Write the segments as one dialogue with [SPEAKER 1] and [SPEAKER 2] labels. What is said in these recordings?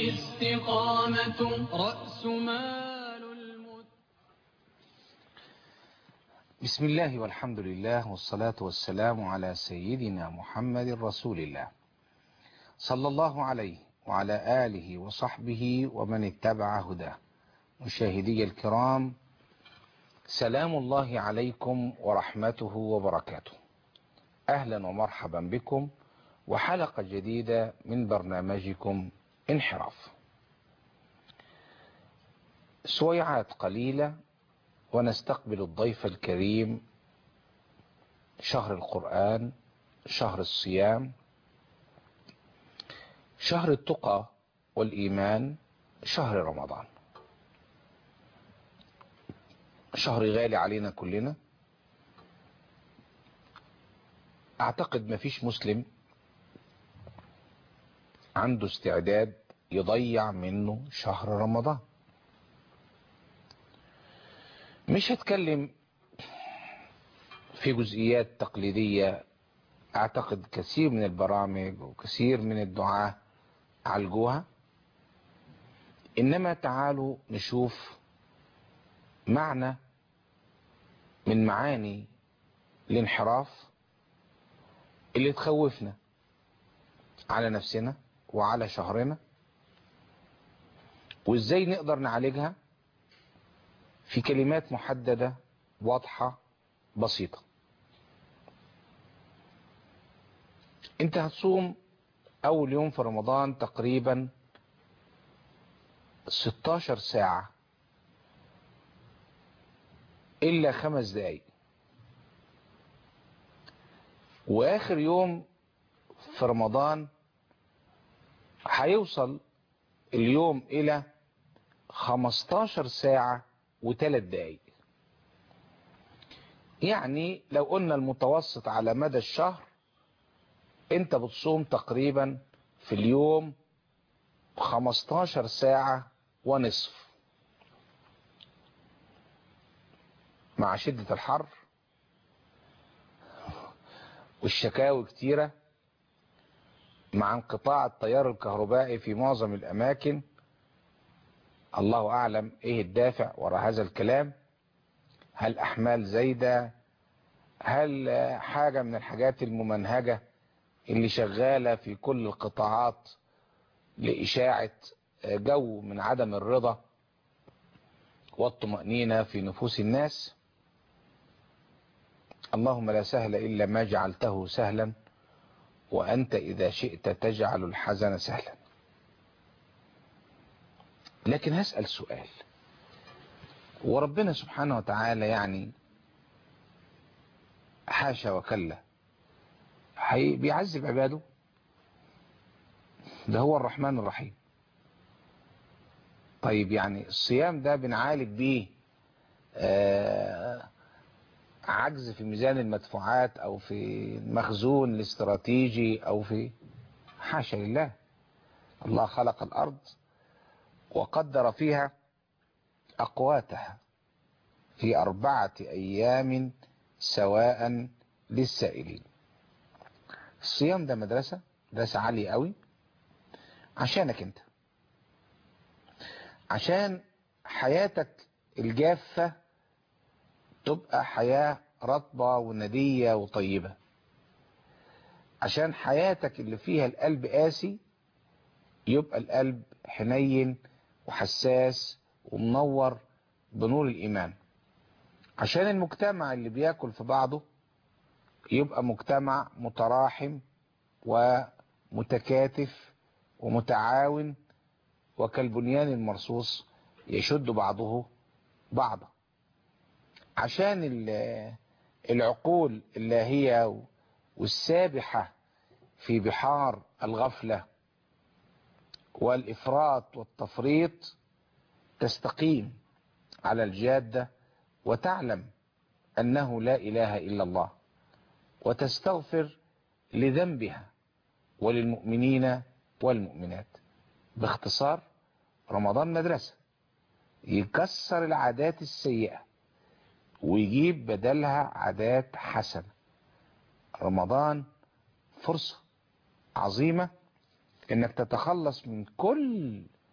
[SPEAKER 1] الاستقامة رأس مال المت
[SPEAKER 2] بسم الله والحمد لله والصلاة والسلام على سيدنا محمد رسول الله صلى الله عليه وعلى آله وصحبه ومن اتبع هداه مشاهدي الكرام سلام الله عليكم ورحمته وبركاته أهلا ومرحبا بكم وحلقة جديدة من برنامجكم انحراف سويعات قليلة ونستقبل الضيف الكريم شهر القرآن شهر الصيام شهر التقى والإيمان شهر رمضان شهر غالي علينا كلنا اعتقد مفيش مسلم عنده استعداد يضيع منه شهر رمضان مش هتكلم في جزئيات تقليدية اعتقد كثير من البرامج وكثير من الدعاة عالجوها انما تعالوا نشوف معنى من معاني الانحراف اللي تخوفنا على نفسنا وعلى شهرنا وازاي نقدر نعالجها في كلمات محددة واضحة بسيطة انت هتصوم اول يوم في رمضان تقريبا 16 ساعة الا خمس دقايق واخر يوم في رمضان هيوصل اليوم الى 15 ساعة وثلاث دقايق يعني لو قلنا المتوسط على مدى الشهر انت بتصوم تقريبا في اليوم 15 ساعة ونصف مع شدة الحر والشكاوي كتيرة مع انقطاع التيار الكهربائي في معظم الأماكن الله أعلم إيه الدافع وراء هذا الكلام هل أحمال زايدة هل حاجة من الحاجات الممنهجة اللي شغالة في كل القطاعات لإشاعة جو من عدم الرضا والطمأنينة في نفوس الناس اللهم لا سهل إلا ما جعلته سهلا وأنت إذا شئت تجعل الحزن سهلا لكن هسأل سؤال وربنا سبحانه وتعالى يعني حاشا وكلا حي بيعذب عباده ده هو الرحمن الرحيم طيب يعني الصيام ده بنعالج بيه آه عجز في ميزان المدفوعات او في المخزون الاستراتيجي او في حاشا لله الله خلق الارض وقدر فيها اقواتها في اربعة ايام سواء للسائلين الصيام ده مدرسة مدرسة عالية قوي عشانك انت عشان حياتك الجافة تبقى حياة رطبة وندية وطيبة عشان حياتك اللي فيها القلب قاسي يبقى القلب حنين وحساس ومنور بنور الإيمان عشان المجتمع اللي بياكل في بعضه يبقى مجتمع متراحم ومتكاتف ومتعاون وكالبنيان المرصوص يشد بعضه بعضا عشان العقول اللاهية والسابحة في بحار الغفلة والإفراط والتفريط تستقيم على الجادة وتعلم أنه لا إله إلا الله وتستغفر لذنبها وللمؤمنين والمؤمنات باختصار رمضان مدرسة يكسر العادات السيئة ويجيب بدلها عادات حسنة رمضان فرصة عظيمة انك تتخلص من كل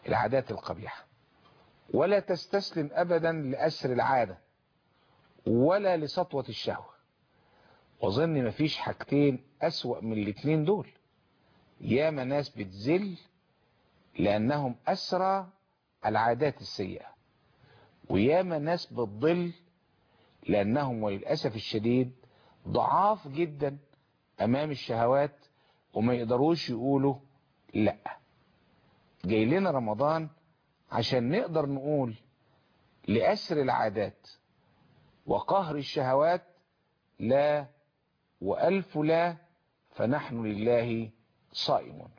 [SPEAKER 2] العادات القبيحة ولا تستسلم أبدا لأسر العادة ولا لسطوة الشهوة وظن مفيش حاجتين أسوأ من الاتنين دول ياما ناس بتزل لأنهم أسرى العادات السيئة وياما ناس بتضل لأنهم وللأسف الشديد ضعاف جدا أمام الشهوات وما يقدروش يقولوا لا جاي لنا رمضان عشان نقدر نقول لأسر العادات وقهر الشهوات لا وألف لا فنحن لله صائمون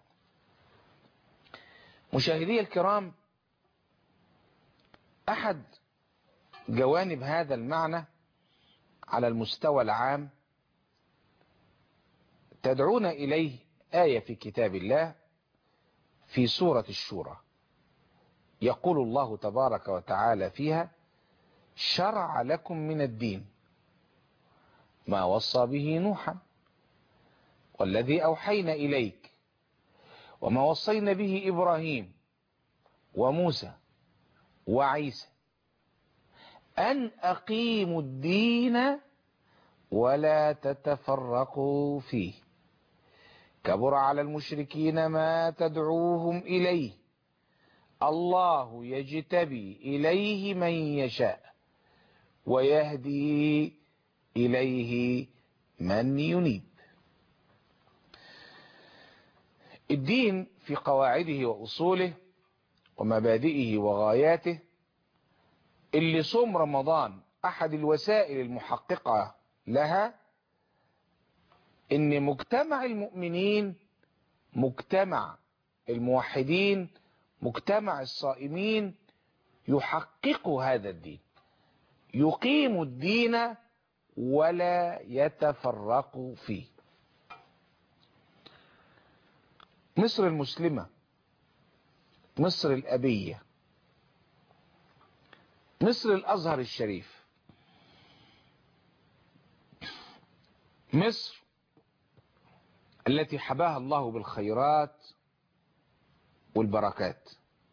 [SPEAKER 2] مشاهدي الكرام أحد جوانب هذا المعنى على المستوى العام تدعونا إليه آية في كتاب الله في سورة الشورى يقول الله تبارك وتعالى فيها شرع لكم من الدين ما وصى به نوحا والذي أوحينا إليك وما وصينا به إبراهيم وموسى وعيسى أن أقيموا الدين ولا تتفرقوا فيه كبر على المشركين ما تدعوهم إليه الله يجتبي إليه من يشاء ويهدي إليه من ينيب الدين في قواعده وأصوله ومبادئه وغاياته اللي صوم رمضان أحد الوسائل المحققة لها إن مجتمع المؤمنين مجتمع الموحدين مجتمع الصائمين يحقق هذا الدين يقيم الدين ولا يتفرق فيه مصر المسلمة مصر الأبية مصر الأزهر الشريف مصر التي حباها الله بالخيرات والبركات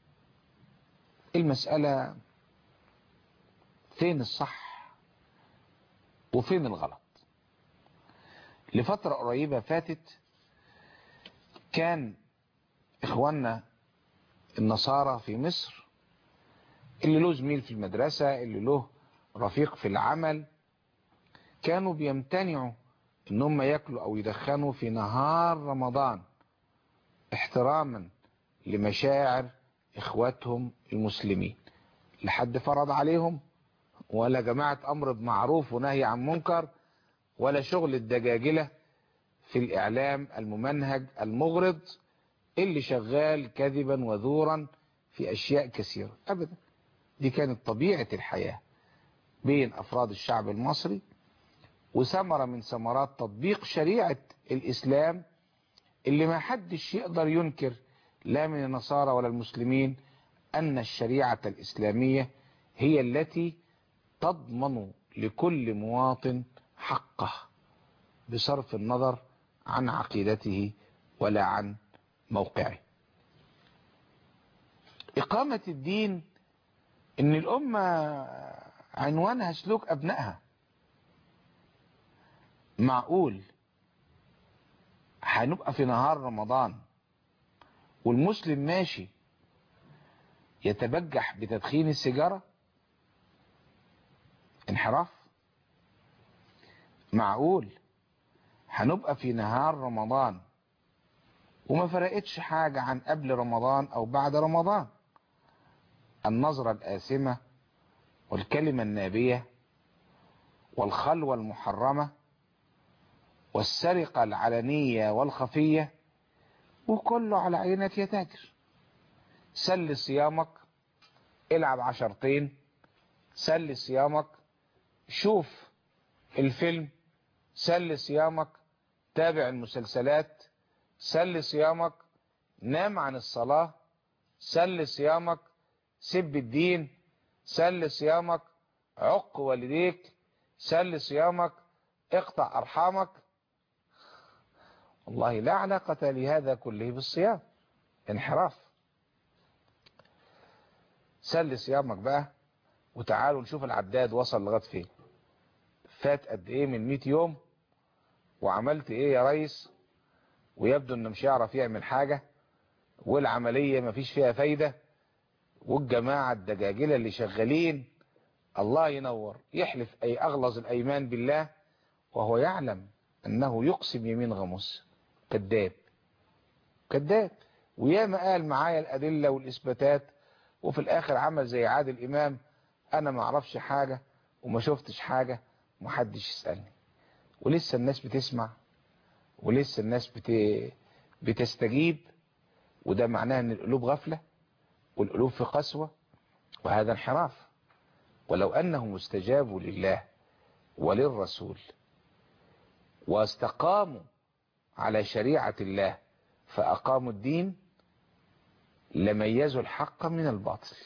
[SPEAKER 2] المسألة فين الصح وفين الغلط لفترة قريبة فاتت كان اخواننا النصارى في مصر اللي له زميل في المدرسة اللي له رفيق في العمل كانوا بيمتنعوا ان هم ياكلوا او يدخنوا في نهار رمضان احتراما لمشاعر اخواتهم المسلمين لحد فرض عليهم ولا جماعة امر بمعروف ونهي عن منكر ولا شغل الدجاجلة في الاعلام الممنهج المغرض اللي شغال كذبا وذورا في اشياء كثيرة ابدا دي كانت طبيعة الحياة بين افراد الشعب المصري وثمرة من ثمرات تطبيق شريعة الإسلام اللي ما حدش يقدر ينكر لا من النصارى ولا المسلمين أن الشريعة الإسلامية هي التي تضمن لكل مواطن حقه بصرف النظر عن عقيدته ولا عن موقعه إقامة الدين إن الأمة عنوانها سلوك أبنائها معقول هنبقى في نهار رمضان والمسلم ماشي يتبجح بتدخين السيجارة انحراف معقول هنبقى في نهار رمضان وما فرقتش حاجة عن قبل رمضان او بعد رمضان النظرة الآثمة والكلمة النابية والخلوة المحرمة والسرقة العلنية والخفية وكله على عينك يا تاجر سل صيامك العب عشرتين سل صيامك شوف الفيلم سل صيامك تابع المسلسلات سل صيامك نام عن الصلاة سل صيامك سب الدين سل صيامك عق والديك سل صيامك اقطع أرحامك والله لا علاقة لهذا كله بالصيام انحراف سل صيامك بقى وتعالوا نشوف العداد وصل لغايه فين فات قد ايه من 100 يوم وعملت ايه يا ريس ويبدو انه مش هيعرف يعمل حاجة والعملية مفيش فيها فايدة والجماعة الدجاجلة اللي شغالين الله ينور يحلف اي اغلظ الايمان بالله وهو يعلم انه يقسم يمين غموس كذاب كذاب وياما قال معايا الادلة والاثباتات وفي الاخر عمل زي عادل امام انا ما اعرفش حاجة وما شفتش حاجة محدش يسألني ولسه الناس بتسمع ولسه الناس بت... بتستجيب وده معناه ان القلوب غفلة والقلوب في قسوة وهذا انحراف ولو انهم استجابوا لله وللرسول واستقاموا على شريعة الله فأقاموا الدين لميزوا الحق من الباطل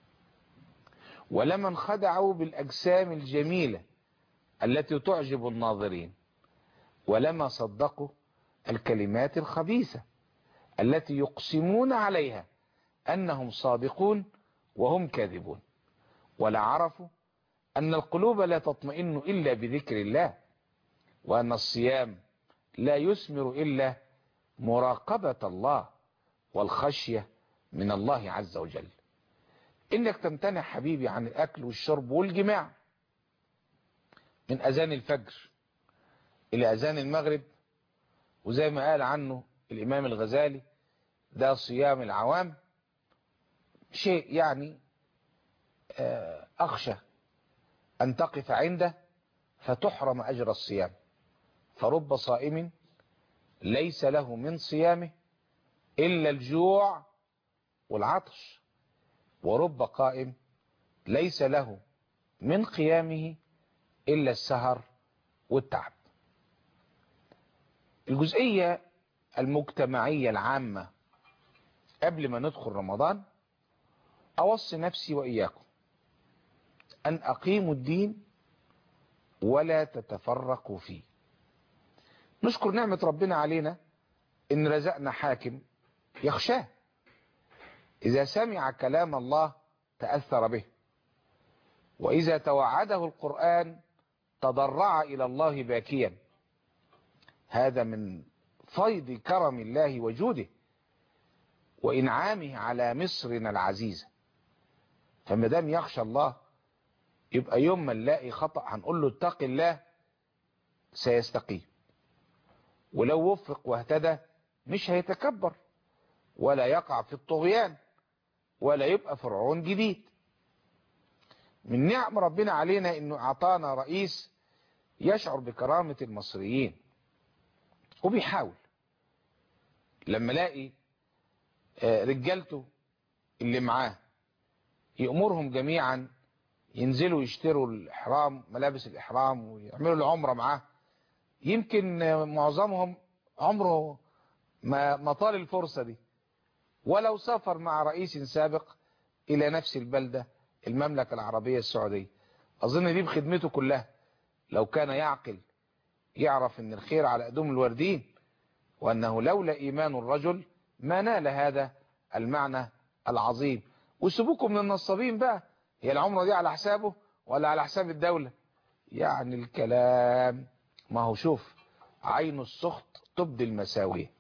[SPEAKER 2] ولما انخدعوا بالأجسام الجميلة التي تعجب الناظرين ولما صدقوا الكلمات الخبيثة التي يقسمون عليها أنهم صادقون وهم كاذبون ولا عرفوا أن القلوب لا تطمئن إلا بذكر الله وأن الصيام لا يثمر إلا مراقبة الله والخشية من الله عز وجل إنك تمتنع حبيبي عن الأكل والشرب والجماع من أذان الفجر إلى أذان المغرب وزي ما قال عنه الإمام الغزالي ده صيام العوام شيء يعني أخشى أن تقف عنده فتحرم أجر الصيام فرب صائم ليس له من صيامه إلا الجوع والعطش ورب قائم ليس له من قيامه إلا السهر والتعب الجزئية المجتمعية العامة قبل ما ندخل رمضان أوصي نفسي وإياكم أن أقيموا الدين ولا تتفرقوا فيه نشكر نعمة ربنا علينا إن رزقنا حاكم يخشاه إذا سمع كلام الله تأثر به وإذا توعده القرآن تضرع إلى الله باكيا هذا من فيض كرم الله وجوده وإنعامه على مصرنا العزيزة فمدام يخشى الله يبقى يوم ما نلاقي خطأ هنقول له اتق الله سيستقيم ولو وفق واهتدى مش هيتكبر ولا يقع في الطغيان ولا يبقى فرعون جديد من نعم ربنا علينا انه اعطانا رئيس يشعر بكرامة المصريين وبيحاول لما الاقي رجالته اللي معاه يأمرهم جميعا ينزلوا يشتروا الإحرام ملابس الإحرام ويعملوا العمرة معاه يمكن معظمهم عمره ما, ما طال الفرصة دي ولو سافر مع رئيس سابق إلى نفس البلدة المملكة العربية السعودية أظن دي بخدمته كلها لو كان يعقل يعرف أن الخير على قدوم الوردين وأنه لولا إيمان الرجل ما نال هذا المعنى العظيم وسيبوكم من النصابين بقى هي العمرة دي على حسابه ولا على حساب الدولة يعني الكلام ما هو شوف عين السخط تبدي المساوية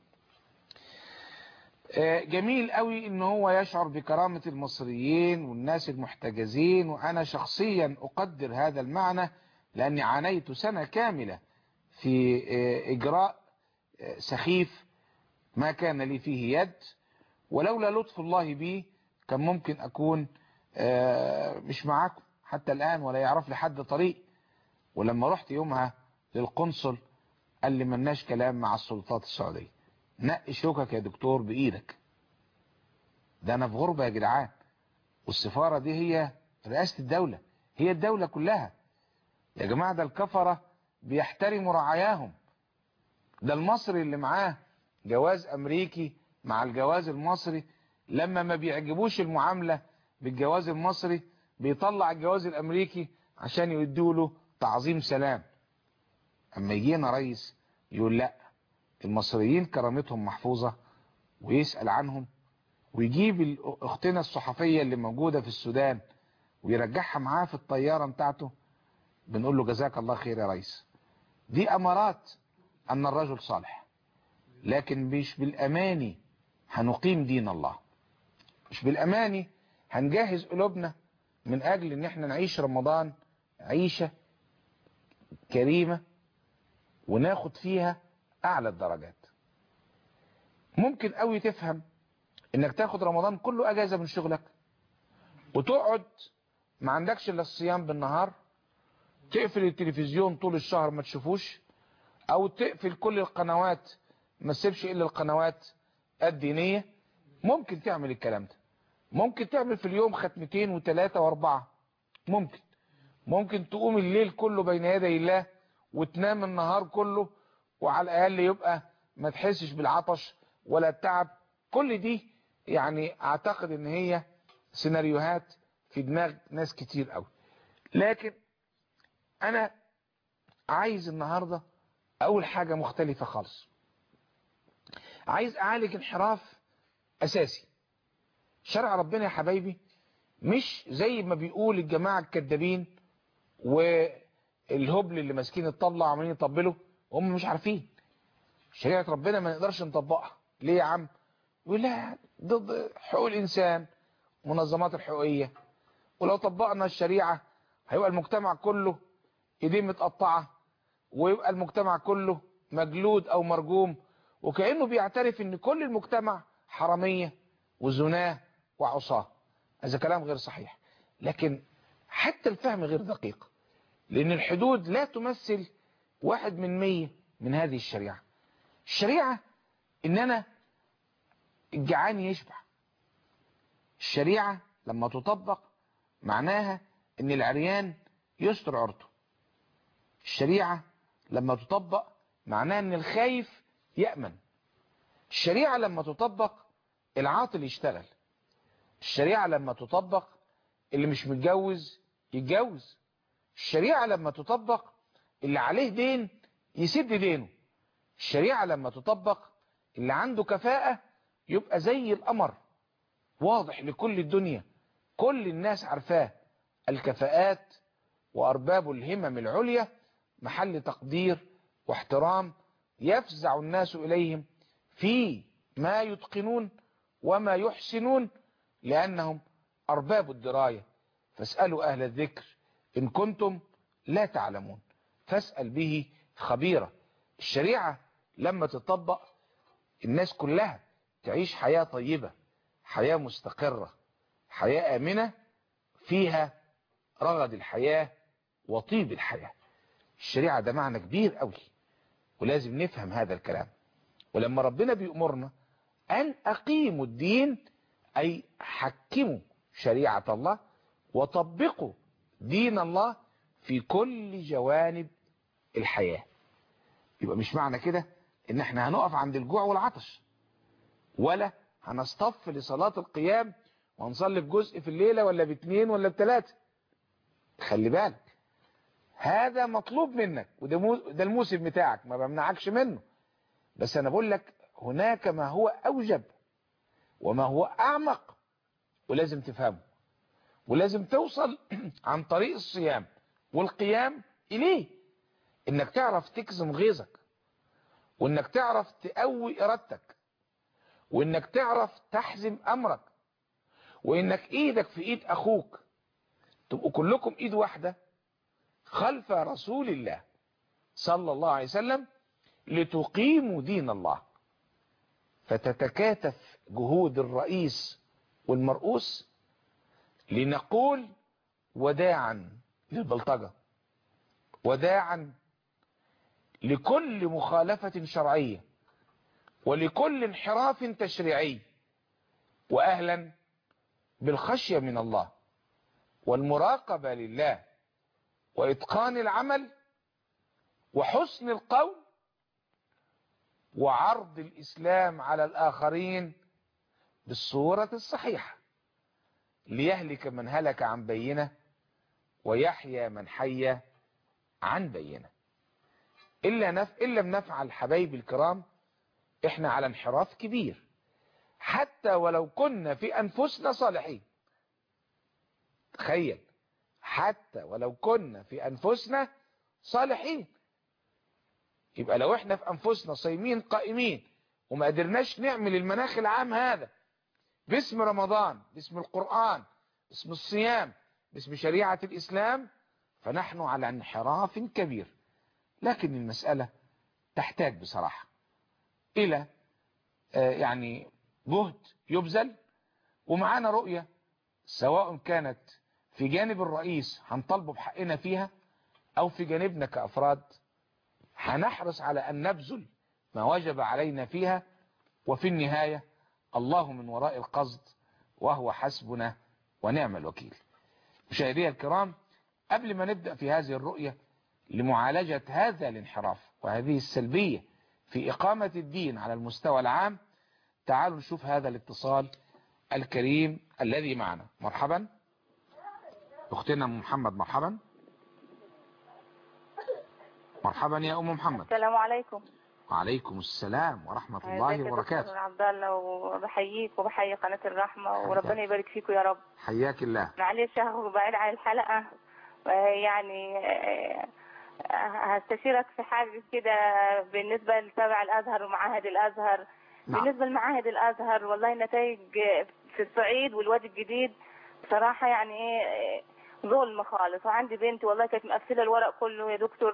[SPEAKER 2] جميل قوي ان هو يشعر بكرامة المصريين والناس المحتجزين وانا شخصيا اقدر هذا المعنى لاني عانيت سنة كاملة في اجراء سخيف ما كان لي فيه يد ولولا لطف الله بي كان ممكن اكون مش معاكم حتى الان ولا يعرف لي حد طريق ولما رحت يومها للقنصل قال لي ملناش كلام مع السلطات السعودية نقي شوكك يا دكتور بإيدك ده أنا في غربة يا جدعان والسفارة دي هي رئاسة الدولة هي الدولة كلها يا جماعة ده الكفرة بيحترموا رعاياهم ده المصري اللي معاه جواز أمريكي مع الجواز المصري لما ما بيعجبوش المعاملة بالجواز المصري بيطلع الجواز الأمريكي عشان يدوا له تعظيم سلام اما يجينا رئيس يقول لا المصريين كرامتهم محفوظة ويسأل عنهم ويجيب ال- اختنا الصحفية اللي موجودة في السودان ويرجعها معاه في الطيارة بتاعته بنقول له جزاك الله خير يا ريس دي امارات ان الرجل صالح لكن مش بالاماني هنقيم دين الله مش بالاماني هنجهز قلوبنا من اجل ان احنا نعيش رمضان عيشة كريمة وناخد فيها اعلى الدرجات ممكن قوي تفهم انك تاخد رمضان كله اجازة من شغلك وتقعد ما عندكش الا الصيام بالنهار تقفل التلفزيون طول الشهر ما تشوفوش او تقفل كل القنوات ما تسيبش الا القنوات الدينية ممكن تعمل الكلام ده ممكن تعمل في اليوم ختمتين وثلاثة واربعة ممكن ممكن تقوم الليل كله بين يدي الله وتنام النهار كله وعلى الاقل يبقى ما تحسش بالعطش ولا التعب كل دي يعني اعتقد ان هي سيناريوهات في دماغ ناس كتير قوي لكن انا عايز النهاردة اول حاجة مختلفة خالص عايز اعالج انحراف اساسي شرع ربنا يا حبايبي مش زي ما بيقول الجماعة الكذابين والهبل اللي ماسكين الطبلة وعمالين يطبلوا هم مش عارفين شريعة ربنا ما نقدرش نطبقها ليه يا عم يقول لا ضد حقوق الانسان منظمات الحقوقية ولو طبقنا الشريعة هيبقى المجتمع كله ايديه متقطعة ويبقى المجتمع كله مجلود او مرجوم وكأنه بيعترف ان كل المجتمع حرامية وزناه وعصاه هذا كلام غير صحيح لكن حتى الفهم غير دقيق لان الحدود لا تمثل واحد من مية من هذه الشريعة الشريعة ان انا الجعان يشبع الشريعة لما تطبق معناها ان العريان يستر عرضه الشريعة لما تطبق معناها ان الخايف يأمن الشريعة لما تطبق العاطل يشتغل الشريعة لما تطبق اللي مش متجوز يتجوز الشريعة لما تطبق اللي عليه دين يسد دينه الشريعة لما تطبق اللي عنده كفاءة يبقى زي القمر واضح لكل الدنيا كل الناس عارفاه الكفاءات وأرباب الهمم العليا محل تقدير واحترام يفزع الناس إليهم في ما يتقنون وما يحسنون لأنهم أرباب الدراية فاسألوا أهل الذكر إن كنتم لا تعلمون فاسأل به خبيرة الشريعة لما تطبق الناس كلها تعيش حياة طيبة حياة مستقرة حياة آمنة فيها رغد الحياة وطيب الحياة الشريعة ده معنى كبير قوي ولازم نفهم هذا الكلام ولما ربنا بيأمرنا أن أقيموا الدين أي حكموا شريعة الله وطبقوا دين الله في كل جوانب الحياة يبقى مش معنى كده ان احنا هنقف عند الجوع والعطش ولا هنصطف لصلاة القيام وهنصلي بجزء في الليلة ولا باتنين ولا بتلاتة خلي بالك هذا مطلوب منك وده مو ده الموسم بتاعك ما بمنعكش منه بس انا بقول لك هناك ما هو اوجب وما هو اعمق ولازم تفهمه ولازم توصل عن طريق الصيام والقيام اليه انك تعرف تكظم غيظك وانك تعرف تقوي ارادتك وانك تعرف تحزم امرك وانك ايدك في ايد اخوك تبقوا كلكم ايد واحدة خلف رسول الله صلى الله عليه وسلم لتقيموا دين الله فتتكاتف جهود الرئيس والمرؤوس لنقول وداعا للبلطجة وداعا لكل مخالفة شرعية ولكل انحراف تشريعي وأهلا بالخشية من الله والمراقبة لله وإتقان العمل وحسن القول وعرض الإسلام على الآخرين بالصورة الصحيحة ليهلك من هلك عن بينه ويحيى من حي عن بينه إلا, نف... إلا نفعل حبايبي الكرام إحنا على انحراف كبير حتى ولو كنا في أنفسنا صالحين تخيل حتى ولو كنا في أنفسنا صالحين يبقى لو احنا في أنفسنا صايمين قائمين وما قدرناش نعمل المناخ العام هذا باسم رمضان باسم القرآن باسم الصيام باسم شريعة الإسلام فنحن على انحراف كبير لكن المسألة تحتاج بصراحة إلى يعني جهد يبذل ومعانا رؤية سواء كانت في جانب الرئيس هنطالبه بحقنا فيها أو في جانبنا كأفراد هنحرص على أن نبذل ما وجب علينا فيها وفي النهاية الله من وراء القصد وهو حسبنا ونعم الوكيل مشاهدي الكرام قبل ما نبدأ في هذه الرؤية لمعالجة هذا الانحراف وهذه السلبية في إقامة الدين على المستوى العام تعالوا نشوف هذا الاتصال الكريم الذي معنا مرحبا أختنا أم محمد مرحبا مرحبا يا أم محمد
[SPEAKER 3] السلام عليكم
[SPEAKER 2] وعليكم السلام ورحمة الله وبركاته
[SPEAKER 3] عبد الله وبحييك وبحيي قناة الرحمة وربنا يبارك فيكم يا رب
[SPEAKER 2] حياك الله
[SPEAKER 3] معلش هاخد بعيد عن الحلقة يعني هستشيرك في حاجة كده بالنسبة لتابع الأزهر ومعاهد الأزهر
[SPEAKER 2] نعم.
[SPEAKER 3] بالنسبة لمعاهد الأزهر والله النتائج في الصعيد والوادي الجديد بصراحة يعني ايه ظلم خالص وعندي بنتي والله كانت مقفلة الورق كله يا دكتور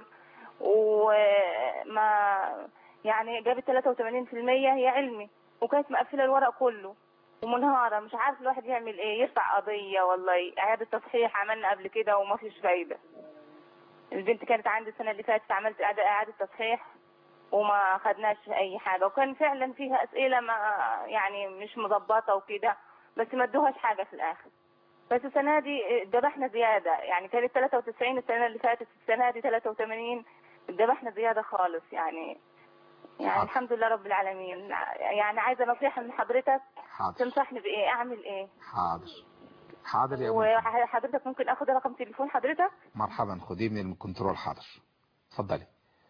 [SPEAKER 3] وما يعني جابت 83% هي علمي وكانت مقفلة الورق كله ومنهارة مش عارف الواحد يعمل ايه يرفع قضية والله اعادة تصحيح عملنا قبل كده وما فيش فايدة البنت كانت عندي السنة اللي فاتت عملت اعادة تصحيح وما خدناش اي حاجة وكان فعلا فيها اسئلة ما يعني مش مظبطة وكده بس ما ادوهاش حاجة في الاخر بس السنة دي ذبحنا زيادة يعني كانت 93 السنة اللي فاتت السنة دي 83 ذبحنا زيادة خالص يعني يعني
[SPEAKER 2] حاضر.
[SPEAKER 3] الحمد لله رب العالمين يعني عايزة نصيحة من حضرتك
[SPEAKER 2] حاضر
[SPEAKER 3] تنصحني بإيه أعمل إيه
[SPEAKER 2] حاضر حاضر يا أم محمد.
[SPEAKER 3] وحضرتك ممكن أخد رقم تليفون حضرتك
[SPEAKER 2] مرحبا خديه من الكنترول حاضر اتفضلي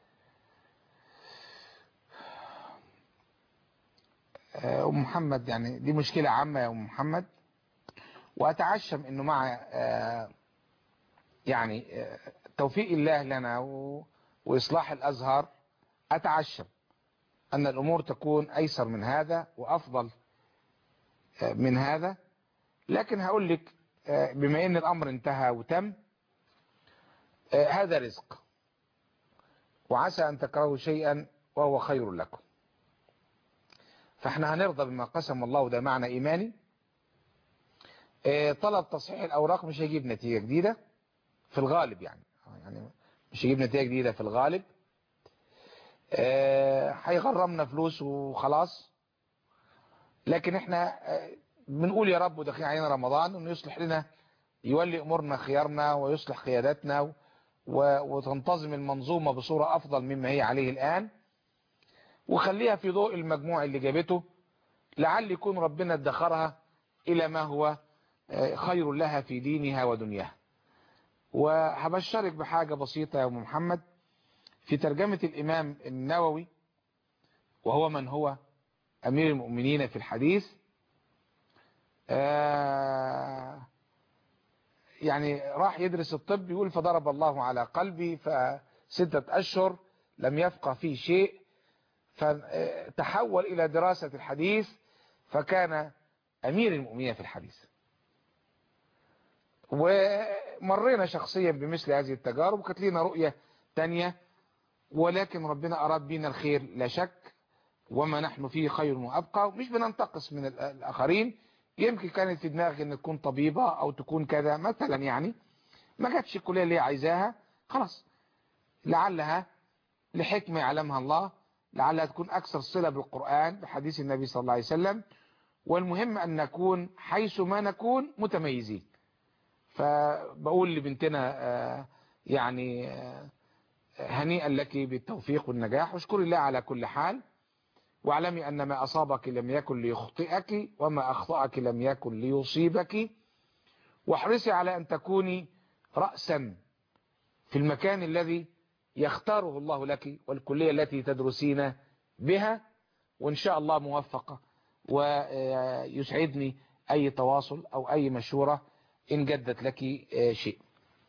[SPEAKER 2] آه، ام محمد يعني دي مشكلة عامة يا ام محمد واتعشم انه مع آه، يعني آه، توفيق الله لنا و- واصلاح الازهر اتعشم ان الامور تكون ايسر من هذا وافضل آه، من هذا لكن هقول لك آه، بما ان الامر انتهى وتم آه، هذا رزق وعسى أن تكرهوا شيئا وهو خير لكم فاحنا هنرضى بما قسم الله ده معنى إيماني آه، طلب تصحيح الأوراق مش هيجيب نتيجة جديدة في الغالب يعني آه، يعني مش هيجيب نتيجة جديدة في الغالب آه، هيغرمنا فلوس وخلاص لكن احنا آه، بنقول يا رب وداخلين علينا رمضان انه يصلح لنا يولي امورنا خيارنا ويصلح قيادتنا و- وتنتظم المنظومة بصورة افضل مما هي عليه الان وخليها في ضوء المجموع اللي جابته لعل يكون ربنا ادخرها الى ما هو آه، خير لها في دينها ودنياها وهبشرك بحاجة بسيطة يا أم محمد في ترجمة الامام النووي وهو من هو امير المؤمنين في الحديث آه يعني راح يدرس الطب يقول فضرب الله على قلبي فستة أشهر لم يفقه فيه شيء فتحول إلى دراسة الحديث فكان أمير المؤمنين في الحديث ومرينا شخصيا بمثل هذه التجارب وكانت لنا رؤية تانية ولكن ربنا أراد بنا الخير لا شك وما نحن فيه خير وأبقى مش بننتقص من الآخرين يمكن كانت في دماغك ان تكون طبيبة او تكون كذا مثلا يعني ما جاتش الكلية اللي هي عايزاها خلاص لعلها لحكمة يعلمها الله لعلها تكون اكثر صلة بالقرآن بحديث النبي صلى الله عليه وسلم والمهم ان نكون حيث ما نكون متميزين فبقول لبنتنا آه، يعني آه، هنيئا لك بالتوفيق والنجاح واشكر الله على كل حال واعلمي أن ما أصابك لم يكن ليخطئك وما أخطأك لم يكن ليصيبك واحرصي على أن تكوني رأسا في المكان الذي يختاره الله لك والكلية التي تدرسين بها وإن شاء الله موفقة ويسعدني أي تواصل أو أي مشورة إن جدت لك آه، شيء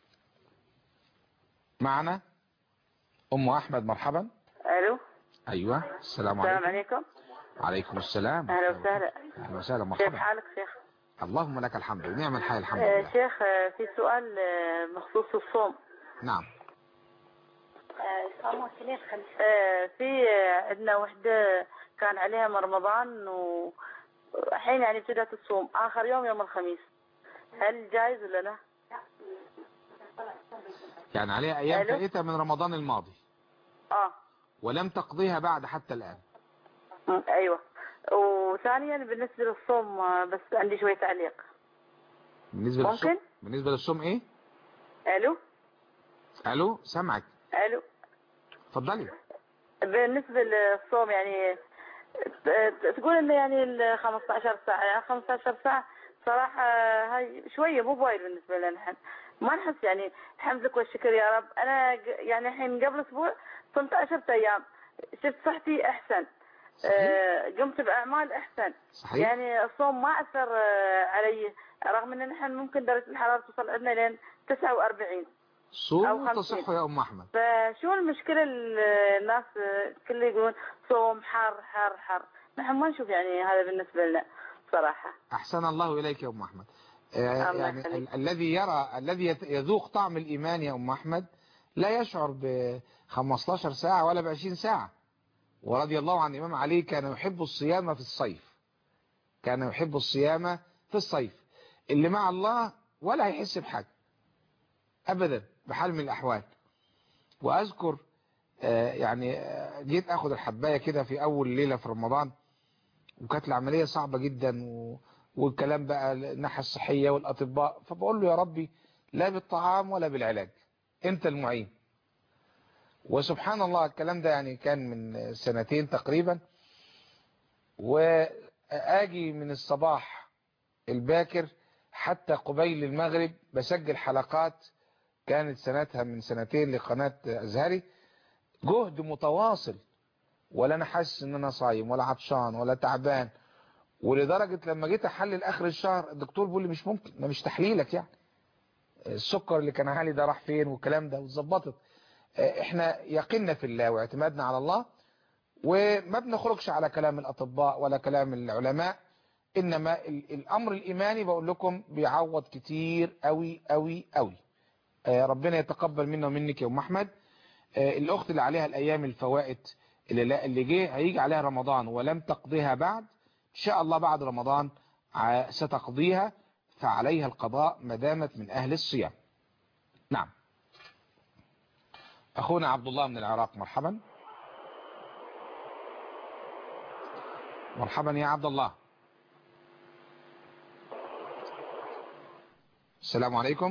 [SPEAKER 2] معنا أم أحمد مرحبا
[SPEAKER 4] الو
[SPEAKER 2] أيوة السلام
[SPEAKER 4] السلام
[SPEAKER 2] عليكم
[SPEAKER 4] عليكم
[SPEAKER 2] عليكم السلام
[SPEAKER 4] اهلا وسهلا
[SPEAKER 2] أهلا وسهلا
[SPEAKER 4] كيف
[SPEAKER 2] مرحبا
[SPEAKER 4] حالك شيخ
[SPEAKER 2] اللهم لك الحمد ونعم الحال الحمد
[SPEAKER 4] آه،
[SPEAKER 2] لله
[SPEAKER 4] شيخ آه، في سؤال آه، بخصوص الصوم
[SPEAKER 2] نعم
[SPEAKER 4] آه، في آه، عندنا وحدة كان عليها من رمضان وحين يعني ابتدت الصوم آخر يوم يوم الخميس هل جايز ولا لا؟
[SPEAKER 2] يعني عليها أيام
[SPEAKER 4] ألو؟
[SPEAKER 2] فائتة من رمضان الماضي
[SPEAKER 4] اه
[SPEAKER 2] ولم تقضيها بعد حتى الآن
[SPEAKER 4] م، ايوه وثانيا بالنسبة للصوم آه، بس عندي شوية تعليق
[SPEAKER 2] بالنسبة
[SPEAKER 4] ممكن؟
[SPEAKER 2] للصوم بالنسبة للصوم إيه
[SPEAKER 4] الو
[SPEAKER 2] ألو سامعك
[SPEAKER 4] الو
[SPEAKER 2] اتفضلي
[SPEAKER 4] بالنسبة للصوم يعني ت- تقول انه يعني ال 15 ساعة يعني 15 ساعة صراحة هاي شوية مو بوايد بالنسبة لنا نحن ما نحس يعني الحمد لك والشكر يا رب انا ج- يعني الحين قبل اسبوع صمت 10 ايام شفت صحتي احسن
[SPEAKER 2] صحيح
[SPEAKER 4] آه، قمت باعمال احسن
[SPEAKER 2] صحيح
[SPEAKER 4] يعني الصوم ما اثر آه، علي رغم ان نحن ممكن درجة الحرارة توصل عندنا لين 49 أو
[SPEAKER 2] صوم
[SPEAKER 4] خمسين.
[SPEAKER 2] تصح يا أم أحمد
[SPEAKER 4] فشو المشكلة ال- الناس كله يقولون صوم حر حر حر نحن ما نشوف يعني هذا بالنسبة لنا صراحة
[SPEAKER 2] أحسن الله إليك يا أم أحمد آه،
[SPEAKER 4] الله
[SPEAKER 2] يعني
[SPEAKER 4] يخليك.
[SPEAKER 2] ال- الذي يرى الذي يت- يذوق طعم الإيمان يا أم أحمد لا يشعر ب 15 ساعة ولا ب 20 ساعة ورضي الله عن الإمام علي كان يحب الصيام في الصيف كان يحب الصيام في الصيف اللي مع الله ولا هيحس بحاجة أبدا بحال من الأحوال وأذكر آه، يعني آه، جيت أخذ الحباية كده في أول ليلة في رمضان وكانت العملية صعبة جدا و... والكلام بقى الناحية الصحية والأطباء فبقول له يا ربي لا بالطعام ولا بالعلاج أنت المعين وسبحان الله الكلام ده يعني كان من سنتين تقريبا وآجي من الصباح الباكر حتى قبيل المغرب بسجل حلقات كانت سنتها من سنتين لقناة أزهري جهد متواصل ولا انا حاسس ان انا صايم ولا عطشان ولا تعبان ولدرجة لما جيت احلل اخر الشهر الدكتور بيقول لي مش ممكن ده مش تحليلك يعني السكر اللي كان عالي ده راح فين والكلام ده واتظبطت احنا يقينا في الله واعتمادنا على الله وما بنخرجش على كلام الاطباء ولا كلام العلماء انما ال- الامر الايماني بقول لكم بيعوض كتير قوي قوي قوي آه، ربنا يتقبل منا ومنك يا ام احمد آه، الاخت اللي عليها الايام الفوائت اللي لا اللي جه هيجي عليها رمضان ولم تقضيها بعد ان شاء الله بعد رمضان ع- ستقضيها فعليها القضاء ما دامت من اهل الصيام نعم اخونا عبد الله من العراق مرحبا مرحبا يا عبد الله السلام عليكم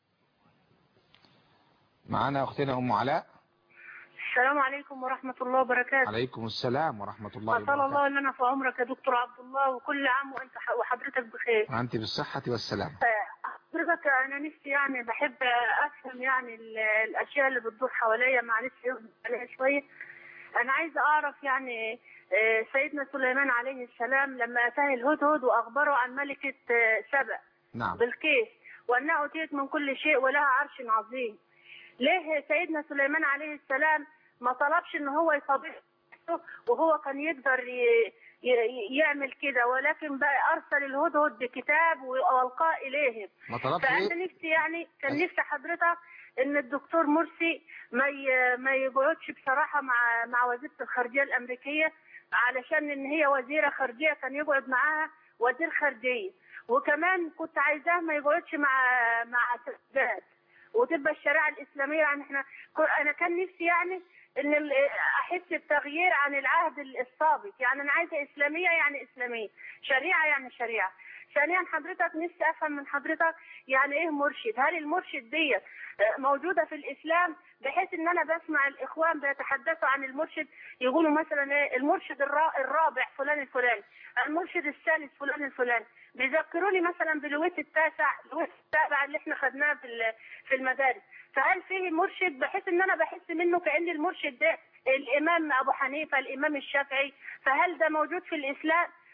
[SPEAKER 2] معنا اختنا ام علاء
[SPEAKER 5] السلام عليكم ورحمة الله وبركاته
[SPEAKER 2] عليكم السلام ورحمة الله
[SPEAKER 5] أسأل الله
[SPEAKER 2] وبركاته
[SPEAKER 5] لنا في عمرك يا دكتور عبد الله وكل عام وأنت ح- وحضرتك بخير
[SPEAKER 2] وأنت بالصحة والسلام
[SPEAKER 5] حضرتك أنا نفسي يعني بحب أفهم يعني ال- الأشياء اللي بتدور حواليا معلش يغضب عليها شوية أنا عايزة أعرف يعني آه، سيدنا سليمان عليه السلام لما أتاه الهدهد وأخبره عن ملكة آه، سبأ
[SPEAKER 2] نعم
[SPEAKER 5] بالكيس وأنها أوتيت من كل شيء ولها عرش عظيم ليه سيدنا سليمان عليه السلام ما طلبش ان هو يصابح وهو كان يقدر ي- ي- يعمل كده ولكن بقى ارسل الهدهد بكتاب والقاه اليهم
[SPEAKER 2] ما طلبش
[SPEAKER 5] فانا
[SPEAKER 2] ايه
[SPEAKER 5] نفسي يعني كان نفسي حضرتك ان الدكتور مرسي ما ي- ما يقعدش بصراحه مع مع وزيره الخارجيه الامريكيه علشان ان هي وزيره خارجيه كان يقعد معاها وزير خارجيه وكمان كنت عايزاه ما يقعدش مع مع سداد وتبقى الشريعه الاسلاميه يعني احنا انا كان نفسي يعني ان ال- احس بتغيير عن العهد السابق يعني انا عايزه اسلاميه يعني اسلاميه شريعه يعني شريعه ثانيا حضرتك نفسي افهم من حضرتك يعني ايه مرشد هل المرشد دي موجوده في الاسلام بحيث ان انا بسمع الاخوان بيتحدثوا عن المرشد يقولوا مثلا ايه المرشد الرا- الرابع فلان الفلاني المرشد الثالث فلان الفلاني بيذكروني مثلا بالويت التاسع الويت السابع اللي احنا خدناه في ال- في المدارس فهل فيه مرشد بحيث ان انا بحس منه كان المرشد ده الامام ابو حنيفه الامام الشافعي فهل ده موجود في الاسلام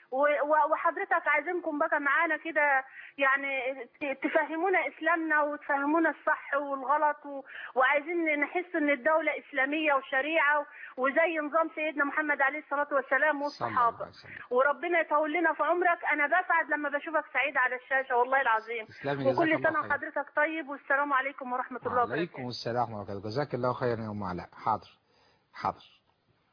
[SPEAKER 5] و- و- وحضرتك عايزينكم بقى معانا كده يعني ت- تفهمونا اسلامنا وتفهمونا الصح والغلط و... وعايزين نحس ان الدوله اسلاميه وشريعه وزي نظام سيدنا محمد عليه الصلاه والسلام
[SPEAKER 2] صلى الله
[SPEAKER 5] والصحابه
[SPEAKER 2] عليه وسلم.
[SPEAKER 5] وربنا يطول لنا في عمرك انا بسعد لما بشوفك سعيد على الشاشه والله العظيم
[SPEAKER 2] تسلمي جزاك
[SPEAKER 5] وكل
[SPEAKER 2] الله
[SPEAKER 5] سنه
[SPEAKER 2] خير.
[SPEAKER 5] وحضرتك طيب والسلام عليكم ورحمه الله وبركاته
[SPEAKER 2] وعليكم السلام ورحمة الله وبركاته جزاك الله خيرا يا أم علاء حاضر حاضر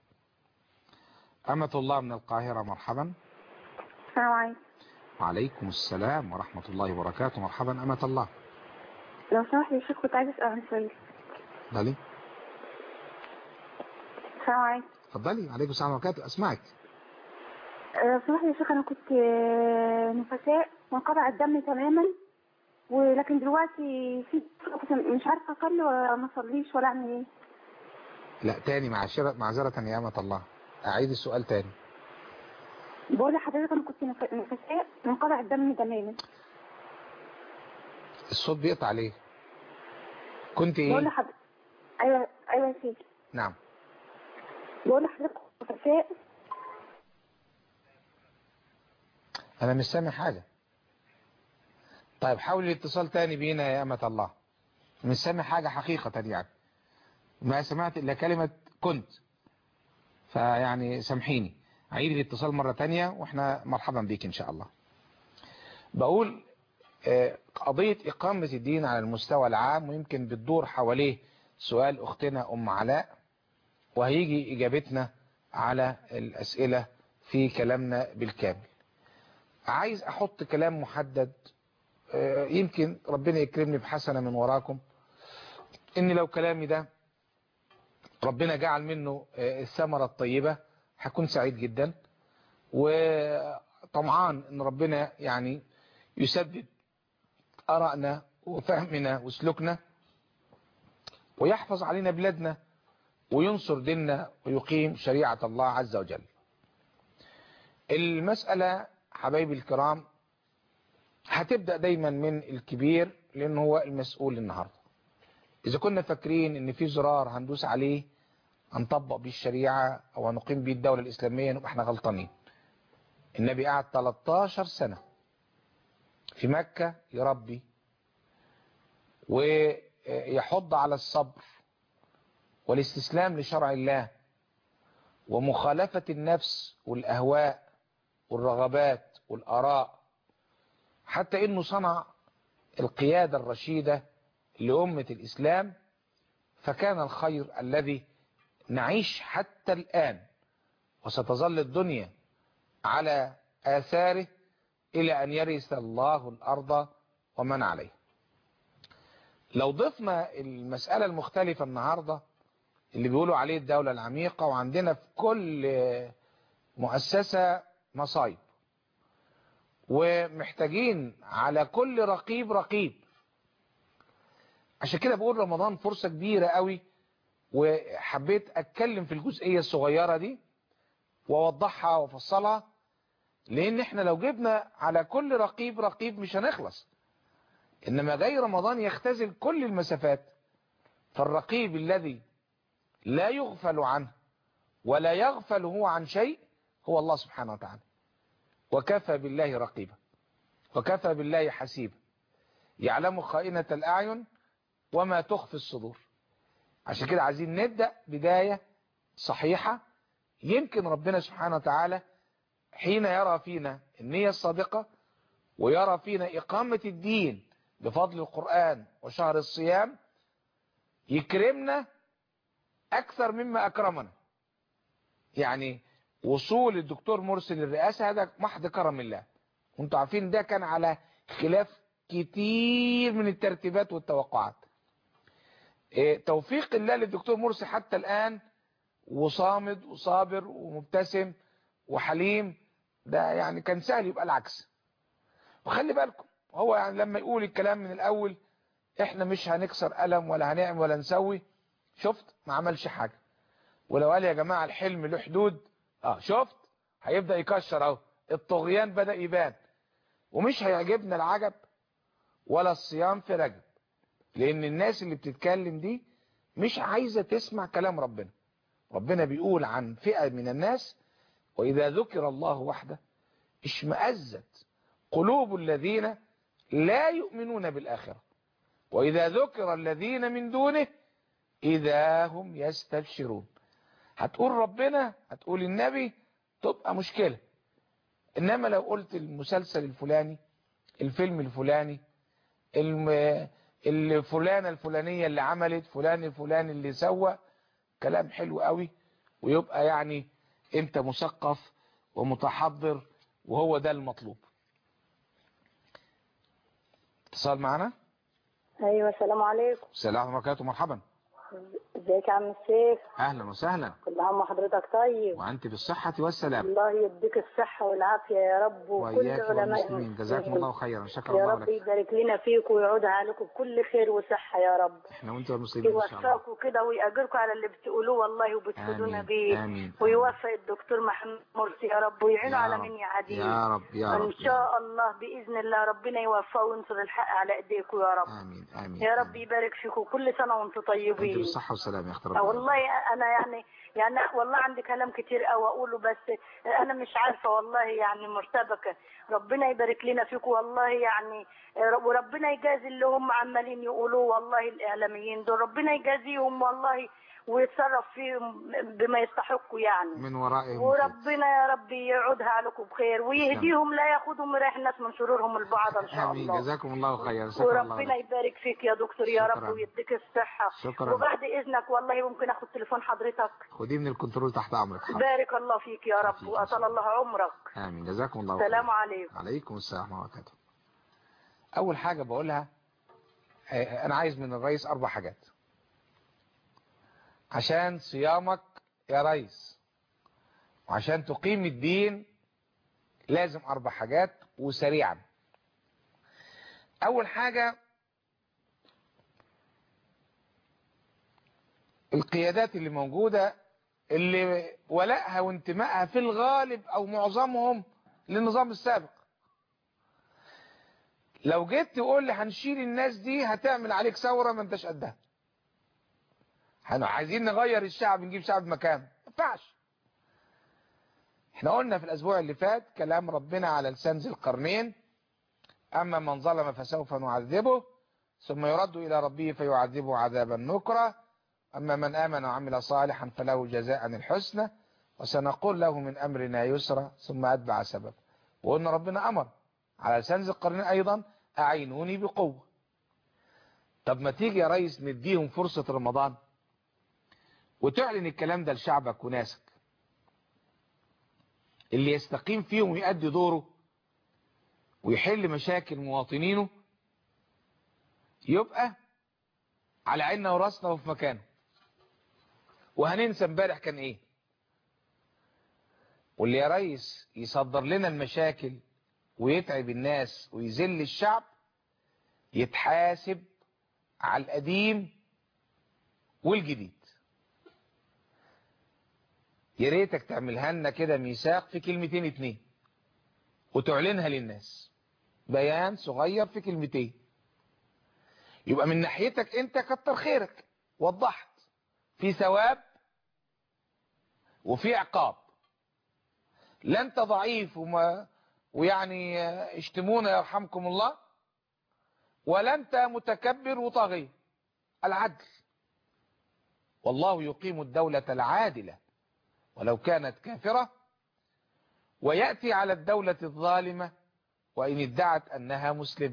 [SPEAKER 2] أمة الله من القاهرة مرحبا
[SPEAKER 3] السلام عليكم
[SPEAKER 2] وعليكم السلام ورحمة الله وبركاته مرحبا أمة الله
[SPEAKER 3] لو سمحت يا شيخ كنت عايز اسال عن سؤال
[SPEAKER 2] اتفضلي
[SPEAKER 3] السلام عليكم
[SPEAKER 2] اتفضلي عليكم السلام ورحمة الله وبركاته أسمعك
[SPEAKER 3] لو سمحت يا شيخ انا كنت آه، نفساء وانقطع الدم تماما ولكن دلوقتي في كنت مش عارفه اصلي ولا ما اصليش ولا اعمل ايه
[SPEAKER 2] لا تاني معاشرة معذرة يا أمة الله أعيد السؤال تاني
[SPEAKER 3] بقول لحضرتك انا كنت نف- نفساء وانقطع الدم تماما
[SPEAKER 2] الصوت بيقطع ليه كنت
[SPEAKER 3] بقول
[SPEAKER 2] إيه
[SPEAKER 3] لحضرتك ايوه ايوه يا شيخ
[SPEAKER 2] نعم
[SPEAKER 3] بقول لحضرتك كنت نفساء
[SPEAKER 2] أنا مش سامع حاجة طيب حاولي الاتصال تاني بينا يا أمة الله مش سامع حاجة حقيقة يعني ما سمعت إلا كلمة كنت فيعني سامحيني عيد الاتصال مرة تانية وإحنا مرحبا بيك إن شاء الله بقول آه، قضية إقامة الدين على المستوى العام ويمكن بتدور حواليه سؤال أختنا أم علاء وهيجي إجابتنا على الأسئلة في كلامنا بالكامل عايز أحط كلام محدد آه، يمكن ربنا يكرمني بحسنة من وراكم إن لو كلامي ده ربنا جعل منه آه، الثمرة الطيبة هكون سعيد جدا وطمعان إن ربنا يعني يسدد آرائنا وفهمنا وسلوكنا ويحفظ علينا بلادنا وينصر ديننا ويقيم شريعة الله عز وجل المسألة حبايبي الكرام هتبدأ دايما من الكبير لأنه هو المسؤول النهاردة إذا كنا فاكرين إن في زرار هندوس عليه هنطبق بيه الشريعة أو هنقيم بيه الدولة الإسلامية نبقى احنا غلطانين النبي قعد 13 سنة في مكة يربي ويحض على الصبر والاستسلام لشرع الله ومخالفة النفس والأهواء والرغبات والآراء حتى إنه صنع القيادة الرشيدة لأمة الإسلام فكان الخير الذي نعيش حتى الآن وستظل الدنيا على آثاره إلى أن يرث الله الأرض ومن عليه لو ضفنا المسألة المختلفة النهاردة اللي بيقولوا عليه الدولة العميقة وعندنا في كل مؤسسة مصايب ومحتاجين على كل رقيب رقيب عشان كده بقول رمضان فرصة كبيرة قوي وحبيت اتكلم في الجزئية الصغيرة دي واوضحها وافصلها لان احنا لو جبنا على كل رقيب رقيب مش هنخلص انما جاي رمضان يختزل كل المسافات فالرقيب الذي لا يغفل عنه ولا يغفل هو عن شيء هو الله سبحانه وتعالى وكفى بالله رقيبا وكفى بالله حسيبا يعلم خائنة الأعين وما تخفي الصدور عشان كده عايزين نبدأ بداية صحيحة يمكن ربنا سبحانه وتعالى حين يرى فينا النية الصادقة ويرى فينا إقامة الدين بفضل القرآن وشهر الصيام يكرمنا أكثر مما أكرمنا يعني وصول الدكتور مرسي للرئاسة هذا محض كرم الله وانتوا عارفين ده كان على خلاف كتير من الترتيبات والتوقعات إيه، توفيق الله للدكتور مرسي حتى الآن وصامد وصابر ومبتسم وحليم ده يعني كان سهل يبقى العكس وخلي بالكم هو يعني لما يقول الكلام من الأول احنا مش هنكسر قلم ولا هنعمل ولا نسوي شفت ما عملش حاجة ولو قال يا جماعة الحلم له حدود اه شفت هيبدأ يكشر اهو الطغيان بدأ يبان ومش هيعجبنا العجب ولا الصيام في رجب لان الناس اللي بتتكلم دي مش عايزة تسمع كلام ربنا ربنا بيقول عن فئة من الناس وإذا ذكر الله وحده اشمأزت قلوب الذين لا يؤمنون بالآخرة وإذا ذكر الذين من دونه إذا هم يستبشرون هتقول ربنا هتقول النبي تبقى مشكلة إنما لو قلت المسلسل الفلاني الفيلم الفلاني الم- الفلانة الفلانية اللي عملت فلان الفلاني اللي سوى كلام حلو قوي ويبقى يعني انت مثقف ومتحضر وهو ده المطلوب اتصال معنا
[SPEAKER 6] ايوه السلام عليكم
[SPEAKER 2] السلام عليكم ورحمة الله وبركاته مرحبا
[SPEAKER 6] ازيك يا عم الشيخ
[SPEAKER 2] اهلا وسهلا
[SPEAKER 6] كل عام وحضرتك طيب
[SPEAKER 2] وانت بالصحة والسلام
[SPEAKER 6] الله يديك الصحة والعافية يا رب وكل
[SPEAKER 2] وإياك
[SPEAKER 6] علماء
[SPEAKER 2] والمسلمين جزاكم الله خيرا شكر
[SPEAKER 6] يا
[SPEAKER 2] الله
[SPEAKER 6] رب
[SPEAKER 2] لك
[SPEAKER 6] يبارك لنا فيك ويعودها عليكم بكل خير وصحة يا رب
[SPEAKER 2] احنا وانت والمسلمين ان شاء الله
[SPEAKER 6] يوفقكم كده ويأجركم على اللي بتقولوه والله وبتفيدونا
[SPEAKER 2] آمين،
[SPEAKER 6] بيه
[SPEAKER 2] آمين،
[SPEAKER 6] ويوفق الدكتور محمد مرسي يا رب ويعينه
[SPEAKER 2] يا
[SPEAKER 6] على
[SPEAKER 2] رب،
[SPEAKER 6] من يعاديه
[SPEAKER 2] يا رب يا رب
[SPEAKER 6] ان شاء الله باذن الله ربنا يوفقه وينصر الحق على ايديكم يا رب
[SPEAKER 2] امين امين
[SPEAKER 6] يا رب يبارك فيكم كل سنة وانتم
[SPEAKER 2] انت
[SPEAKER 6] طيبين
[SPEAKER 2] بالصحة والسلام يا اخت
[SPEAKER 6] آه
[SPEAKER 2] ربنا
[SPEAKER 6] والله انا يعني يعني والله عندي كلام كتير قوي اقوله بس انا مش عارفه والله يعني مرتبكه ربنا يبارك لنا فيكم والله يعني وربنا يجازي اللي هم عمالين يقولوه والله الاعلاميين دول ربنا يجازيهم والله ويتصرف فيهم بما يستحقوا يعني
[SPEAKER 2] من ورائهم
[SPEAKER 6] وربنا يا رب يعودها عليكم بخير ويهديهم لا ياخذهم ويريح الناس من شرورهم البعض ان شاء
[SPEAKER 2] امين
[SPEAKER 6] الله
[SPEAKER 2] جزاكم الله خيرا شكرا الله
[SPEAKER 6] وربنا
[SPEAKER 2] لك
[SPEAKER 6] يبارك فيك يا دكتور يا
[SPEAKER 2] شكراً.
[SPEAKER 6] رب ويديك الصحة
[SPEAKER 2] شكراً.
[SPEAKER 6] وبعد إذنك والله ممكن أخذ تليفون حضرتك
[SPEAKER 2] خديه من الكنترول تحت امرك حاضر.
[SPEAKER 6] بارك الله فيك يا رب
[SPEAKER 2] فيك إن شاء
[SPEAKER 6] وأطال الله عمرك
[SPEAKER 2] امين جزاكم الله
[SPEAKER 6] السلام
[SPEAKER 2] خيرا.
[SPEAKER 6] عليكم
[SPEAKER 2] عليكم السلام ورحمة الله وبركاته اول حاجة بقولها آه، انا عايز من الرئيس اربع حاجات عشان صيامك يا ريس وعشان تقيم الدين لازم اربع حاجات وسريعا اول حاجة القيادات اللي موجودة اللي ولائها وانتمائها في الغالب او معظمهم للنظام السابق لو جيت تقول لي هنشيل الناس دي هتعمل عليك ثورة ما انتش قدها احنا عايزين نغير الشعب نجيب شعب مكانه ما ينفعش احنا قلنا في الاسبوع اللي فات كلام ربنا على لسان ذي القرنين اما من ظلم فسوف نعذبه ثم يرد الى ربه فيعذبه عذابا نكرا اما من امن وعمل صالحا فله جزاء الحسنى وسنقول له من امرنا يسرا ثم اتبع سبب وقلنا ربنا امر على لسان ذي القرنين ايضا اعينوني بقوه طب ما تيجي يا ريس نديهم فرصه رمضان وتعلن الكلام ده لشعبك وناسك اللي يستقيم فيهم ويؤدي دوره ويحل مشاكل مواطنينه يبقى على عيننا وراسنا وفي مكانه وهننسى امبارح كان ايه واللي يا ريس يصدر لنا المشاكل ويتعب الناس ويذل الشعب يتحاسب على القديم والجديد يا ريتك تعملها لنا كده ميثاق في كلمتين اتنين وتعلنها للناس بيان صغير في كلمتين يبقى من ناحيتك انت كتر خيرك وضحت في ثواب وفي عقاب لا انت ضعيف وما ويعني اشتمونا يرحمكم الله ولا انت متكبر وطاغي العدل والله يقيم الدولة العادلة ولو كانت كافرة ويأتي على الدولة الظالمة وإن ادعت أنها مسلمة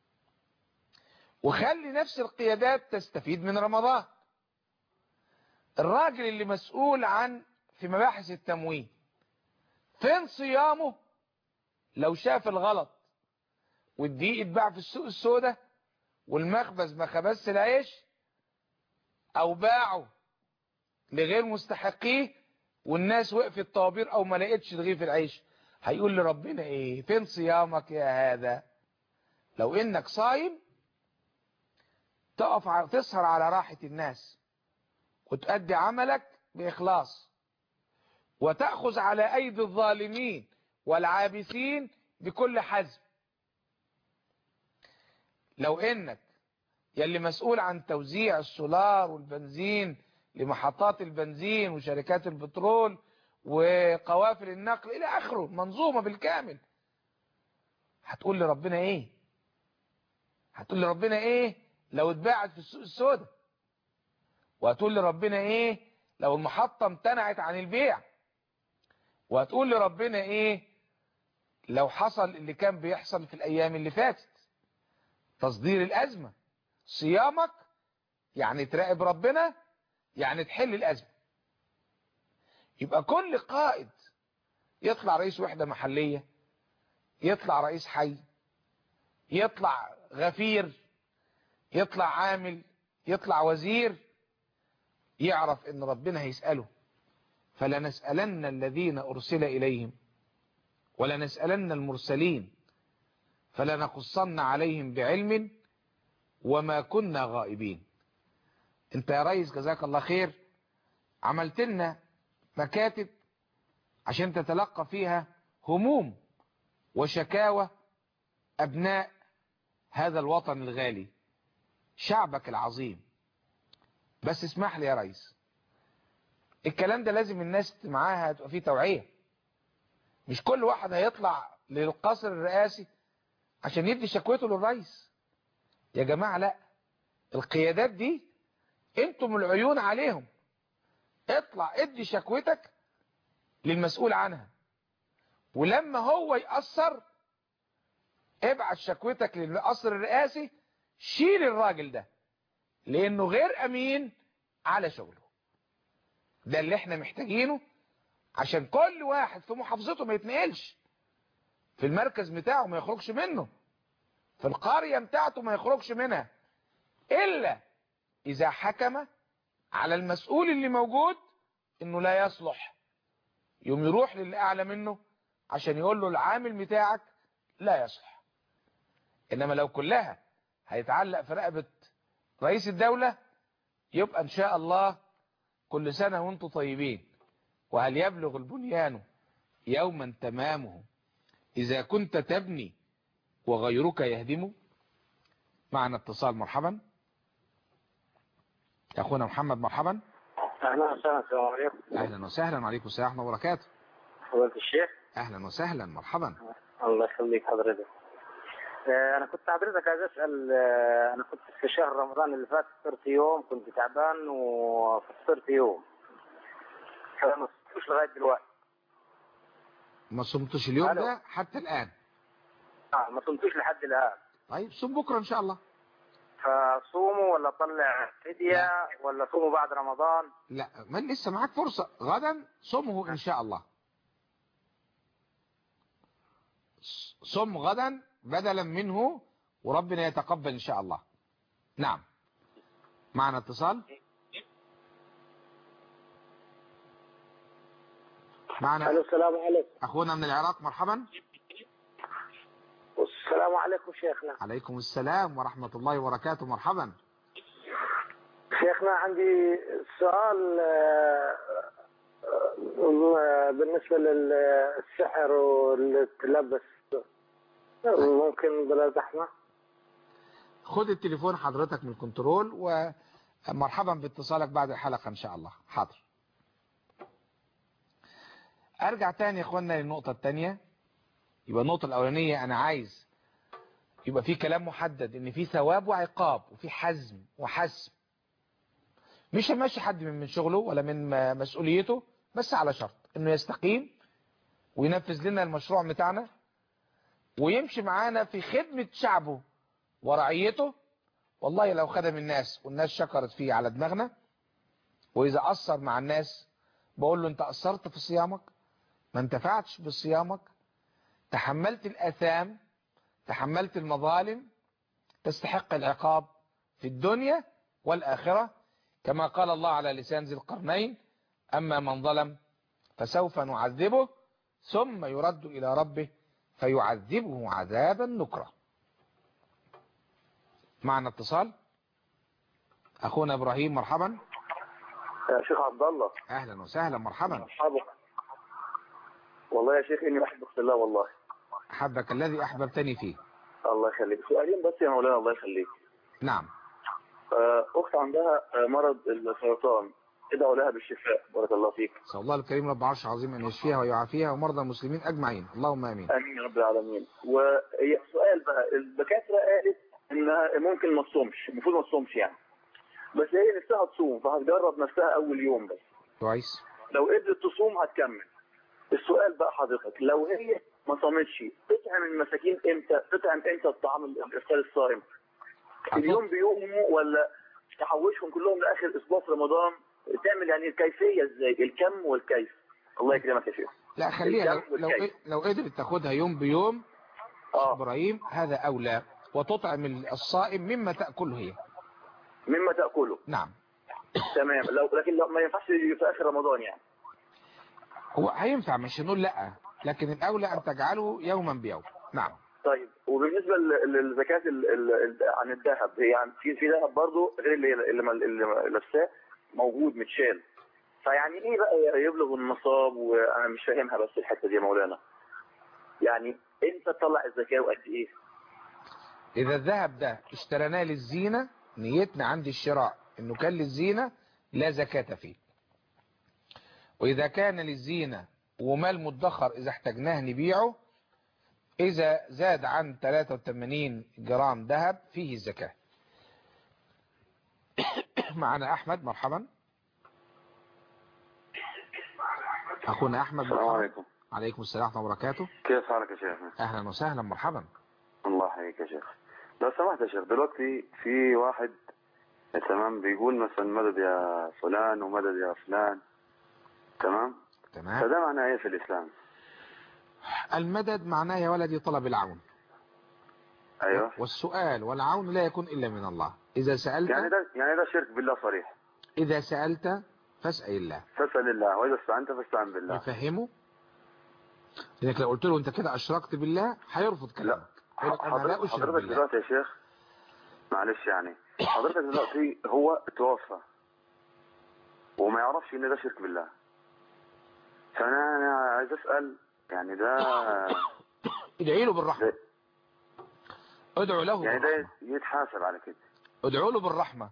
[SPEAKER 2] وخلي نفس القيادات تستفيد من رمضان الراجل اللي مسؤول عن في مباحث التموين فين صيامه لو شاف الغلط والدقيق اتباع في السوق السوداء والمخبز ما خبزش العيش او باعه لغير مستحقيه والناس وقفت طوابير او ما لقيتش رغيف العيش هيقول لربنا ايه فين صيامك يا هذا لو انك صايم تقف ع- تسهر على راحة الناس وتؤدي عملك بإخلاص وتأخذ على أيدي الظالمين والعابثين بكل حزم لو إنك يلي مسؤول عن توزيع السولار والبنزين لمحطات البنزين وشركات البترول وقوافل النقل إلى آخره منظومة بالكامل هتقول لربنا ايه هتقول لربنا ايه لو اتباعت في السوق السوداء وهتقول لربنا ايه لو المحطة امتنعت عن البيع وهتقول لربنا ايه لو حصل اللي كان بيحصل في الايام اللي فاتت تصدير الازمة صيامك يعني تراقب ربنا يعني تحل الازمة يبقى كل قائد يطلع رئيس وحدة محلية يطلع رئيس حي يطلع غفير يطلع عامل يطلع وزير يعرف ان ربنا هيسأله فلنسألن الذين أرسل إليهم ولنسألن المرسلين فلنقصن عليهم بعلم وما كنا غائبين انت يا ريس جزاك الله خير عملت لنا مكاتب عشان تتلقى فيها هموم وشكاوى أبناء هذا الوطن الغالي شعبك العظيم بس اسمح لي يا ريس الكلام ده لازم الناس معاها تبقى فيه توعية مش كل واحد هيطلع للقصر الرئاسي عشان يدي شكوته للرئيس يا جماعة لا القيادات دي انتم العيون عليهم اطلع ادي شكوتك للمسؤول عنها ولما هو يأثر ابعت شكوتك للقصر الرئاسي شيل الراجل ده لانه غير امين على شغله ده اللي احنا محتاجينه عشان كل واحد في محافظته ما يتنقلش في المركز بتاعه ما يخرجش منه في القرية بتاعته ما يخرجش منها الا اذا حكم على المسؤول اللي موجود انه لا يصلح يوم يروح للي اعلى منه عشان يقول له العامل بتاعك لا يصلح انما لو كلها هيتعلق في رقبة رئيس الدولة يبقى ان شاء الله كل سنة وانتم طيبين وهل يبلغ البنيان يوما تمامه اذا كنت تبني وغيرك يهدم معنا اتصال مرحبا يا اخونا محمد مرحبا
[SPEAKER 7] اهلا وسهلا السلام عليكم
[SPEAKER 2] اهلا وسهلا وعليكم السلام ورحمه الله وبركاته
[SPEAKER 7] فضيلة الشيخ
[SPEAKER 2] اهلا وسهلا مرحبا
[SPEAKER 7] الله يخليك حضرتك آه، انا كنت حضرتك عايز اسال آه، انا كنت في شهر رمضان اللي فات فطرت يوم كنت تعبان وفطرت يوم فما فطرتش لغايه دلوقتي
[SPEAKER 2] ما صمتش اليوم
[SPEAKER 7] ألو.
[SPEAKER 2] ده حتى الان
[SPEAKER 7] آه، ما صمتوش لحد الان
[SPEAKER 2] طيب صوم بكره ان شاء الله
[SPEAKER 7] فصوموا ولا طلع فديه ولا صوموا بعد رمضان
[SPEAKER 2] لا ما لسه معاك فرصة غدا صمه ان شاء الله ص- صم غدا بدلا منه وربنا يتقبل ان شاء الله نعم معنا اتصال معنا
[SPEAKER 7] الو السلام عليكم
[SPEAKER 2] اخونا من العراق مرحبا
[SPEAKER 7] السلام عليكم شيخنا
[SPEAKER 2] عليكم السلام ورحمة الله وبركاته مرحبا
[SPEAKER 7] شيخنا عندي سؤال آه، آه، بالنسبة للسحر والتلبس ممكن بلا زحمة
[SPEAKER 2] خد التليفون حضرتك من الكنترول ومرحبا باتصالك بعد الحلقة ان شاء الله حاضر ارجع تاني يا اخوانا للنقطة التانية يبقى النقطة الاولانية انا عايز يبقى في كلام محدد ان في ثواب وعقاب وفي حزم وحسم مش همشي حد من من شغله ولا من م- مسؤوليته بس على شرط انه يستقيم وينفذ لنا المشروع بتاعنا ويمشي معانا في خدمة شعبه ورعيته والله لو خدم الناس والناس شكرت فيه على دماغنا وإذا أثر مع الناس بقول له أنت أثرت في صيامك ما انتفعتش بصيامك تحملت الأثام تحملت المظالم تستحق العقاب في الدنيا والآخرة كما قال الله على لسان ذي القرنين أما من ظلم فسوف نعذبه ثم يرد إلى ربه فيعذبه عذابا نكرا معنا اتصال أخونا إبراهيم مرحبا
[SPEAKER 7] يا شيخ عبد الله
[SPEAKER 2] أهلا وسهلا مرحبا
[SPEAKER 7] مرحبا والله يا شيخ اني احبك في الله والله
[SPEAKER 2] أحبك الذي أحببتني فيه
[SPEAKER 7] الله يخليك سؤالين بس يا مولانا الله يخليك
[SPEAKER 2] نعم
[SPEAKER 7] آه، اخت عندها آه، مرض السرطان
[SPEAKER 8] ادعوا لها بالشفاء بارك الله فيك
[SPEAKER 2] نسأل الله الكريم رب العرش العظيم أن يشفيها ويعافيها ومرضى المسلمين أجمعين اللهم آمين
[SPEAKER 8] امين يا رب العالمين وهي سؤال بقى الدكاتره قالت انها ممكن ما تصومش المفروض ما تصومش يعني بس هي نفسها تصوم فهتجرب نفسها اول يوم بس
[SPEAKER 2] كويس
[SPEAKER 8] لو قدرت تصوم هتكمل السؤال بقى حضرتك لو هي ما صامتش تطعم المساكين امتى تطعم امتى الطعام الافطار الصائم اليوم بيومه ولا تحوشهم كلهم لاخر اسبوع في رمضان تعمل يعني الكيفيه ازاي الكم والكيف الله يكرمك يا شيخ
[SPEAKER 2] لا خليها
[SPEAKER 8] الكم
[SPEAKER 2] لو, لو,
[SPEAKER 8] والكيف.
[SPEAKER 2] لو قدرت تاخدها يوم بيوم
[SPEAKER 8] اه
[SPEAKER 2] إبراهيم هذا أولى وتطعم الصائم مما تأكله هي
[SPEAKER 8] مما تاكله
[SPEAKER 2] نعم
[SPEAKER 8] تمام لو لكن لو ما ينفعش في اخر رمضان يعني
[SPEAKER 2] هو هينفع مش نقول لا لكن الأولى أن تجعله يوما بيوم نعم
[SPEAKER 8] طيب وبالنسبه لل- للزكاه ال- ال- ال- عن الذهب هي يعني في في ذهب برضه غير اللي اللي اللي لابساه موجود متشال فيعني ايه بقى يبلغ النصاب وانا مش فاهمها بس الحته دي يا مولانا يعني امتى تطلع الزكاه وقد ايه
[SPEAKER 2] إذا الذهب ده اشتريناه للزينة نيتنا عند الشراء إنه كان للزينة لا زكاة فيه وإذا كان للزينة ومال مدخر إذا احتاجناه نبيعه إذا زاد عن 83 جرام ذهب فيه الزكاة معنا أحمد مرحبا أخونا أحمد
[SPEAKER 9] السلام
[SPEAKER 2] مرحبا
[SPEAKER 9] عليكم
[SPEAKER 2] عليكم السلام ورحمة الله وبركاته
[SPEAKER 9] كيف حالك يا شيخنا
[SPEAKER 2] أهلا وسهلا مرحبا
[SPEAKER 9] الله يحييك يا شيخ لو سمحت يا شيخ دلوقتي في واحد تمام بيقول مثلا مدد يا فلان ومدد يا فلان تمام
[SPEAKER 2] تمام
[SPEAKER 9] فده معناه ايه في الاسلام
[SPEAKER 2] المدد معناه يا ولدي طلب العون
[SPEAKER 9] ايوه
[SPEAKER 2] والسؤال والعون لا يكون إلا من الله إذا سألت
[SPEAKER 9] يعني ده يعني ده شرك بالله صريح
[SPEAKER 2] إذا سألت فاسأل الله
[SPEAKER 9] فاسال الله واذا استعنت فاستعن بالله
[SPEAKER 2] يفهمه لذلك لو قلت له أنت كده أشركت بالله هيرفض كلامك يقول لك أنا لا
[SPEAKER 9] حضرتك
[SPEAKER 2] أشرك
[SPEAKER 9] حضرتك
[SPEAKER 2] بالله
[SPEAKER 9] دلوقتي يا شيخ معلش يعني حضرتك دلوقتي هو توفى وما يعرفش ان ده شرك بالله فانا انا عايز اسال يعني ده
[SPEAKER 2] ادعي له بالرحمة
[SPEAKER 9] ده-
[SPEAKER 2] ادعو له
[SPEAKER 9] يعني
[SPEAKER 2] بالرحمة
[SPEAKER 9] ده يتحاسب على كده
[SPEAKER 2] ادعو له بالرحمة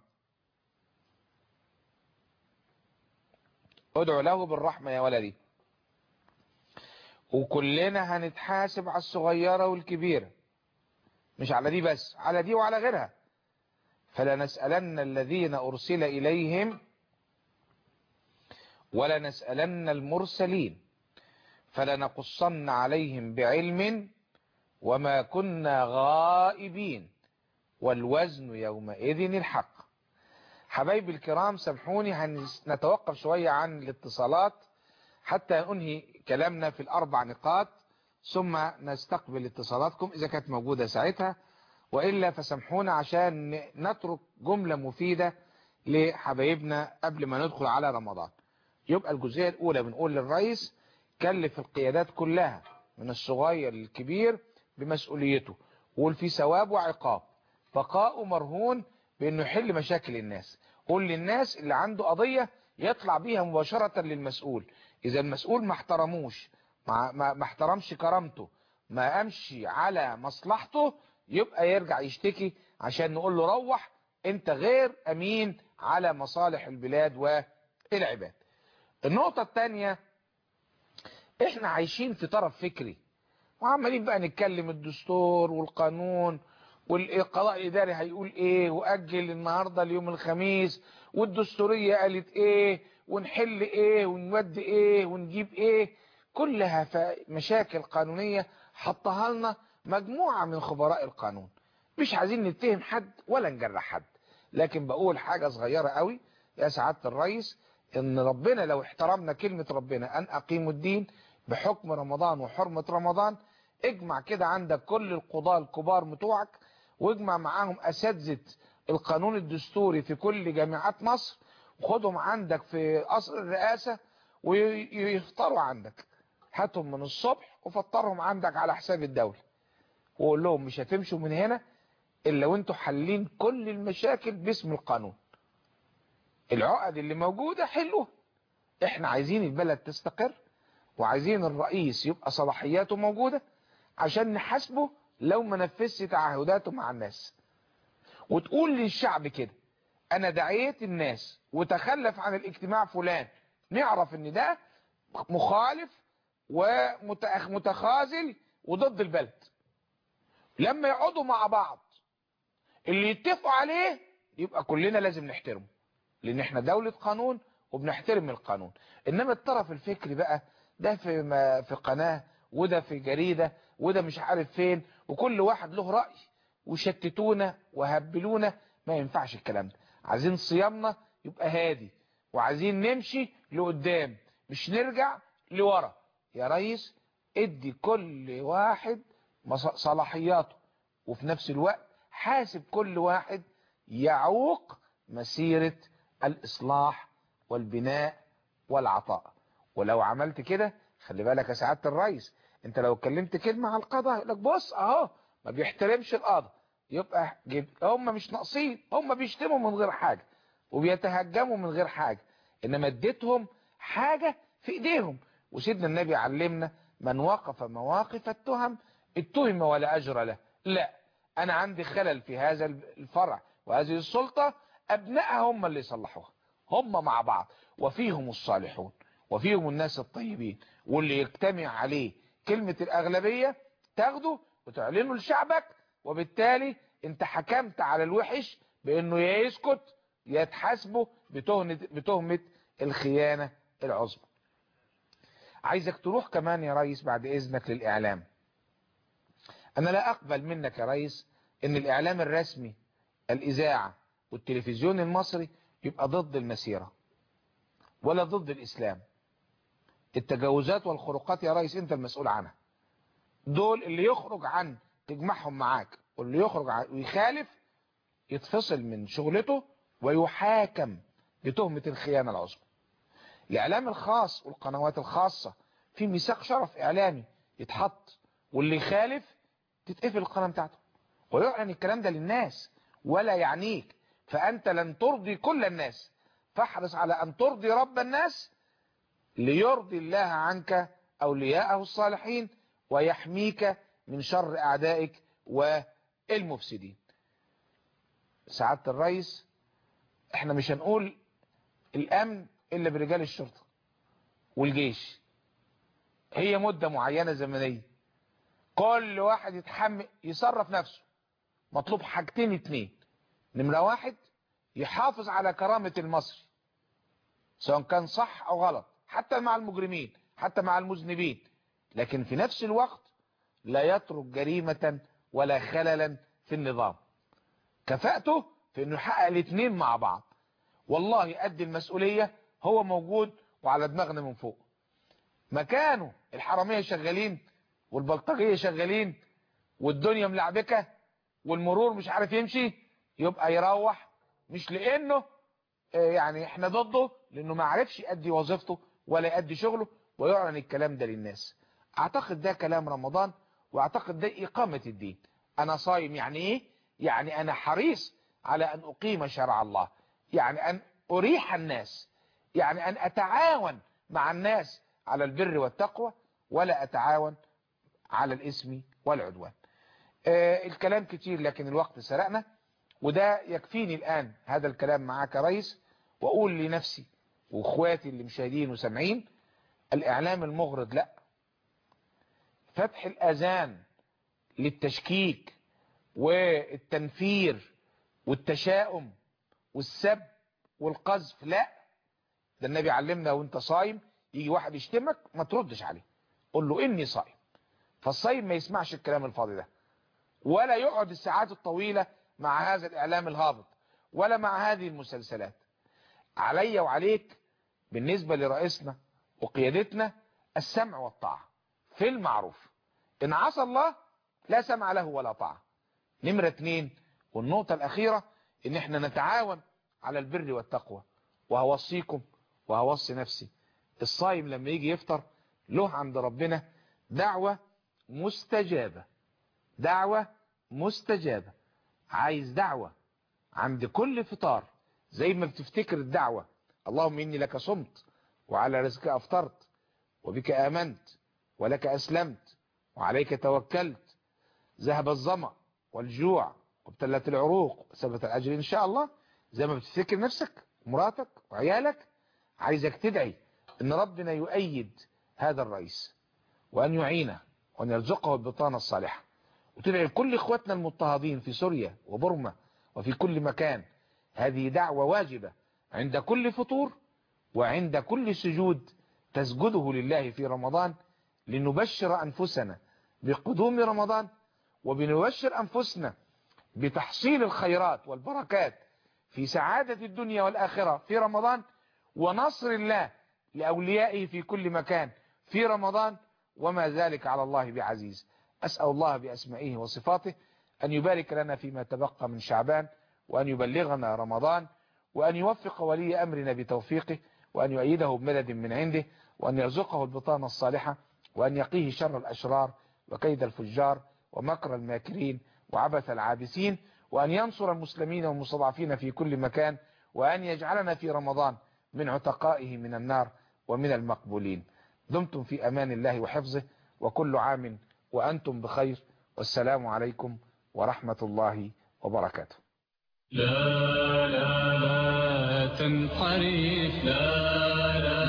[SPEAKER 2] ادعو له بالرحمة يا ولدي وكلنا هنتحاسب على الصغيرة والكبيرة مش على دي بس على دي وعلى غيرها فلنسألن الذين أرسل إليهم ولنسألن المرسلين فلنقصن عليهم بعلم وما كنا غائبين والوزن يومئذ الحق حبايبي الكرام سامحوني هنتوقف شوية عن الاتصالات حتى أنهي كلامنا في الأربع نقاط ثم نستقبل اتصالاتكم إذا كانت موجودة ساعتها وإلا فسامحونا عشان نترك جملة مفيدة لحبايبنا قبل ما ندخل على رمضان يبقى الجزئية الأولى بنقول للرئيس كلف القيادات كلها من الصغير للكبير بمسؤوليته قول في ثواب وعقاب بقاء مرهون بأنه يحل مشاكل الناس قول للناس اللي عنده قضية يطلع بيها مباشرة للمسؤول إذا المسؤول ما احترموش ما, ما, ما احترمش كرامته ما قامش على مصلحته يبقى يرجع يشتكي عشان نقول له روح انت غير امين على مصالح البلاد والعباد النقطة الثانية احنا عايشين في طرف فكري وعمالين بقى نتكلم الدستور والقانون والقضاء الاداري هيقول ايه واجل النهاردة اليوم الخميس والدستورية قالت ايه ونحل ايه ونودي ايه ونجيب ايه كلها مشاكل قانونية حطها لنا مجموعة من خبراء القانون مش عايزين نتهم حد ولا نجرح حد لكن بقول حاجة صغيرة قوي يا سعادة الرئيس ان ربنا لو احترمنا كلمة ربنا ان اقيموا الدين بحكم رمضان وحرمة رمضان اجمع كده عندك كل القضاة الكبار بتوعك واجمع معاهم اساتذة القانون الدستوري في كل جامعات مصر وخدهم عندك في قصر الرئاسة ويفطروا عندك هاتهم من الصبح وفطرهم عندك على حساب الدولة وقول لهم مش هتمشوا من هنا الا وانتوا حلين كل المشاكل باسم القانون العقد اللي موجودة حلوها احنا عايزين البلد تستقر وعايزين الرئيس يبقى صلاحياته موجودة عشان نحاسبه لو ما نفذش تعهداته مع الناس وتقول للشعب كده انا دعيت الناس وتخلف عن الاجتماع فلان نعرف ان ده مخالف ومتخاذل وضد البلد لما يقعدوا مع بعض اللي يتفقوا عليه يبقى كلنا لازم نحترمه لان احنا دولة قانون وبنحترم القانون انما الطرف الفكري بقى ده في ما في قناة وده في جريدة وده مش عارف فين وكل واحد له رأي وشتتونا وهبلونا ما ينفعش الكلام ده عايزين صيامنا يبقى هادي وعايزين نمشي لقدام مش نرجع لورا يا ريس ادي كل واحد صلاحياته وفي نفس الوقت حاسب كل واحد يعوق مسيرة الإصلاح والبناء والعطاء ولو عملت كده خلي بالك يا سعادة الرئيس انت لو اتكلمت كلمة على القضاء يقول لك بص اهو ما بيحترمش القضاء يبقى جيب هم مش ناقصين هم بيشتموا من غير حاجة وبيتهجموا من غير حاجة انما اديتهم حاجة في ايديهم وسيدنا النبي علمنا من وقف مواقف التهم اتهم ولا اجر له لا انا عندي خلل في هذا الفرع وهذه السلطة ابنائها هم اللي يصلحوها هم مع بعض وفيهم الصالحون وفيهم الناس الطيبين واللي يجتمع عليه كلمة الاغلبية تاخده وتعلنه لشعبك وبالتالي انت حكمت على الوحش بانه يا يسكت يا تحاسبه بتهمة, بتهمة الخيانة العظمى عايزك تروح كمان يا ريس بعد اذنك للاعلام انا لا اقبل منك يا ريس ان الاعلام الرسمي الاذاعة والتلفزيون المصري يبقى ضد المسيرة ولا ضد الاسلام التجاوزات والخروقات يا ريس انت المسؤول عنها دول اللي يخرج عن تجمعهم معاك واللي يخرج عن ويخالف يتفصل من شغلته ويحاكم بتهمة الخيانة العظمى الاعلام الخاص والقنوات الخاصة في ميثاق شرف اعلامي يتحط واللي يخالف تتقفل القناة بتاعته ويعلن الكلام ده للناس ولا يعنيك فانت لن ترضي كل الناس فاحرص على ان ترضي رب الناس ليرضي الله عنك اولياءه الصالحين ويحميك من شر اعدائك والمفسدين سعادة الرئيس احنا مش هنقول الامن الا برجال الشرطة والجيش هي مدة معينة زمنية كل واحد يتحمل يصرف نفسه مطلوب حاجتين اتنين نمرة واحد يحافظ على كرامة المصري سواء كان صح او غلط حتى مع المجرمين حتى مع المذنبين لكن في نفس الوقت لا يترك جريمة ولا خللا في النظام كفاءته في انه يحقق الاثنين مع بعض والله قد المسؤولية هو موجود وعلى دماغنا من فوق مكانه الحرامية شغالين والبلطجية شغالين والدنيا ملعبكة والمرور مش عارف يمشي يبقى يروح مش لانه يعني احنا ضده لانه ما عرفش يأدي وظيفته ولا يأدي شغله ويعلن الكلام ده للناس اعتقد ده كلام رمضان واعتقد ده اقامة الدين انا صايم يعني ايه يعني انا حريص على ان اقيم شرع الله يعني ان اريح الناس يعني ان اتعاون مع الناس على البر والتقوى ولا اتعاون على الاسم والعدوان آه الكلام كتير لكن الوقت سرقنا وده يكفيني الان هذا الكلام معاك يا ريس واقول لنفسي واخواتي اللي مشاهدين وسامعين الاعلام المغرض لا فتح الاذان للتشكيك والتنفير والتشاؤم والسب والقذف لا ده النبي علمنا وانت صايم يجي واحد يشتمك ما تردش عليه قول له اني صايم فالصايم ما يسمعش الكلام الفاضي ده ولا يقعد الساعات الطويلة مع هذا الاعلام الهابط ولا مع هذه المسلسلات علي وعليك بالنسبة لرئيسنا وقيادتنا السمع والطاعة في المعروف ان عصى الله لا سمع له ولا طاعة نمرة اتنين والنقطة الاخيرة ان احنا نتعاون على البر والتقوى وهوصيكم وهوصي نفسي الصايم لما يجي يفطر له عند ربنا دعوة مستجابة دعوة مستجابة عايز دعوة عند كل فطار زي ما بتفتكر الدعوة اللهم إني لك صمت وعلى رزقك أفطرت وبك آمنت ولك أسلمت وعليك توكلت ذهب الظمأ والجوع وابتلت العروق ثبت الأجر إن شاء الله زي ما بتفتكر نفسك ومراتك وعيالك عايزك تدعي ان ربنا يؤيد هذا الرئيس وان يعينه وان يرزقه البطانة الصالحة وتدعي لكل اخواتنا المضطهدين في سوريا وبرما وفي كل مكان هذه دعوة واجبة عند كل فطور وعند كل سجود تسجده لله في رمضان لنبشر أنفسنا بقدوم رمضان وبنبشر أنفسنا بتحصيل الخيرات والبركات في سعادة الدنيا والآخرة في رمضان ونصر الله لأوليائه في كل مكان في رمضان وما ذلك على الله بعزيز أسأل الله بأسمائه وصفاته أن يبارك لنا فيما تبقى من شعبان وأن يبلغنا رمضان وأن يوفق ولي أمرنا بتوفيقه وأن يؤيده بمدد من عنده وأن يرزقه البطانة الصالحة وأن يقيه شر الأشرار وكيد الفجار ومكر الماكرين وعبث العابسين وأن ينصر المسلمين والمستضعفين في كل مكان وأن يجعلنا في رمضان من عتقائه من النار ومن المقبولين دمتم في أمان الله وحفظه وكل عام وأنتم بخير والسلام عليكم ورحمة الله وبركاته
[SPEAKER 1] لا لا لا تنحرف لا لا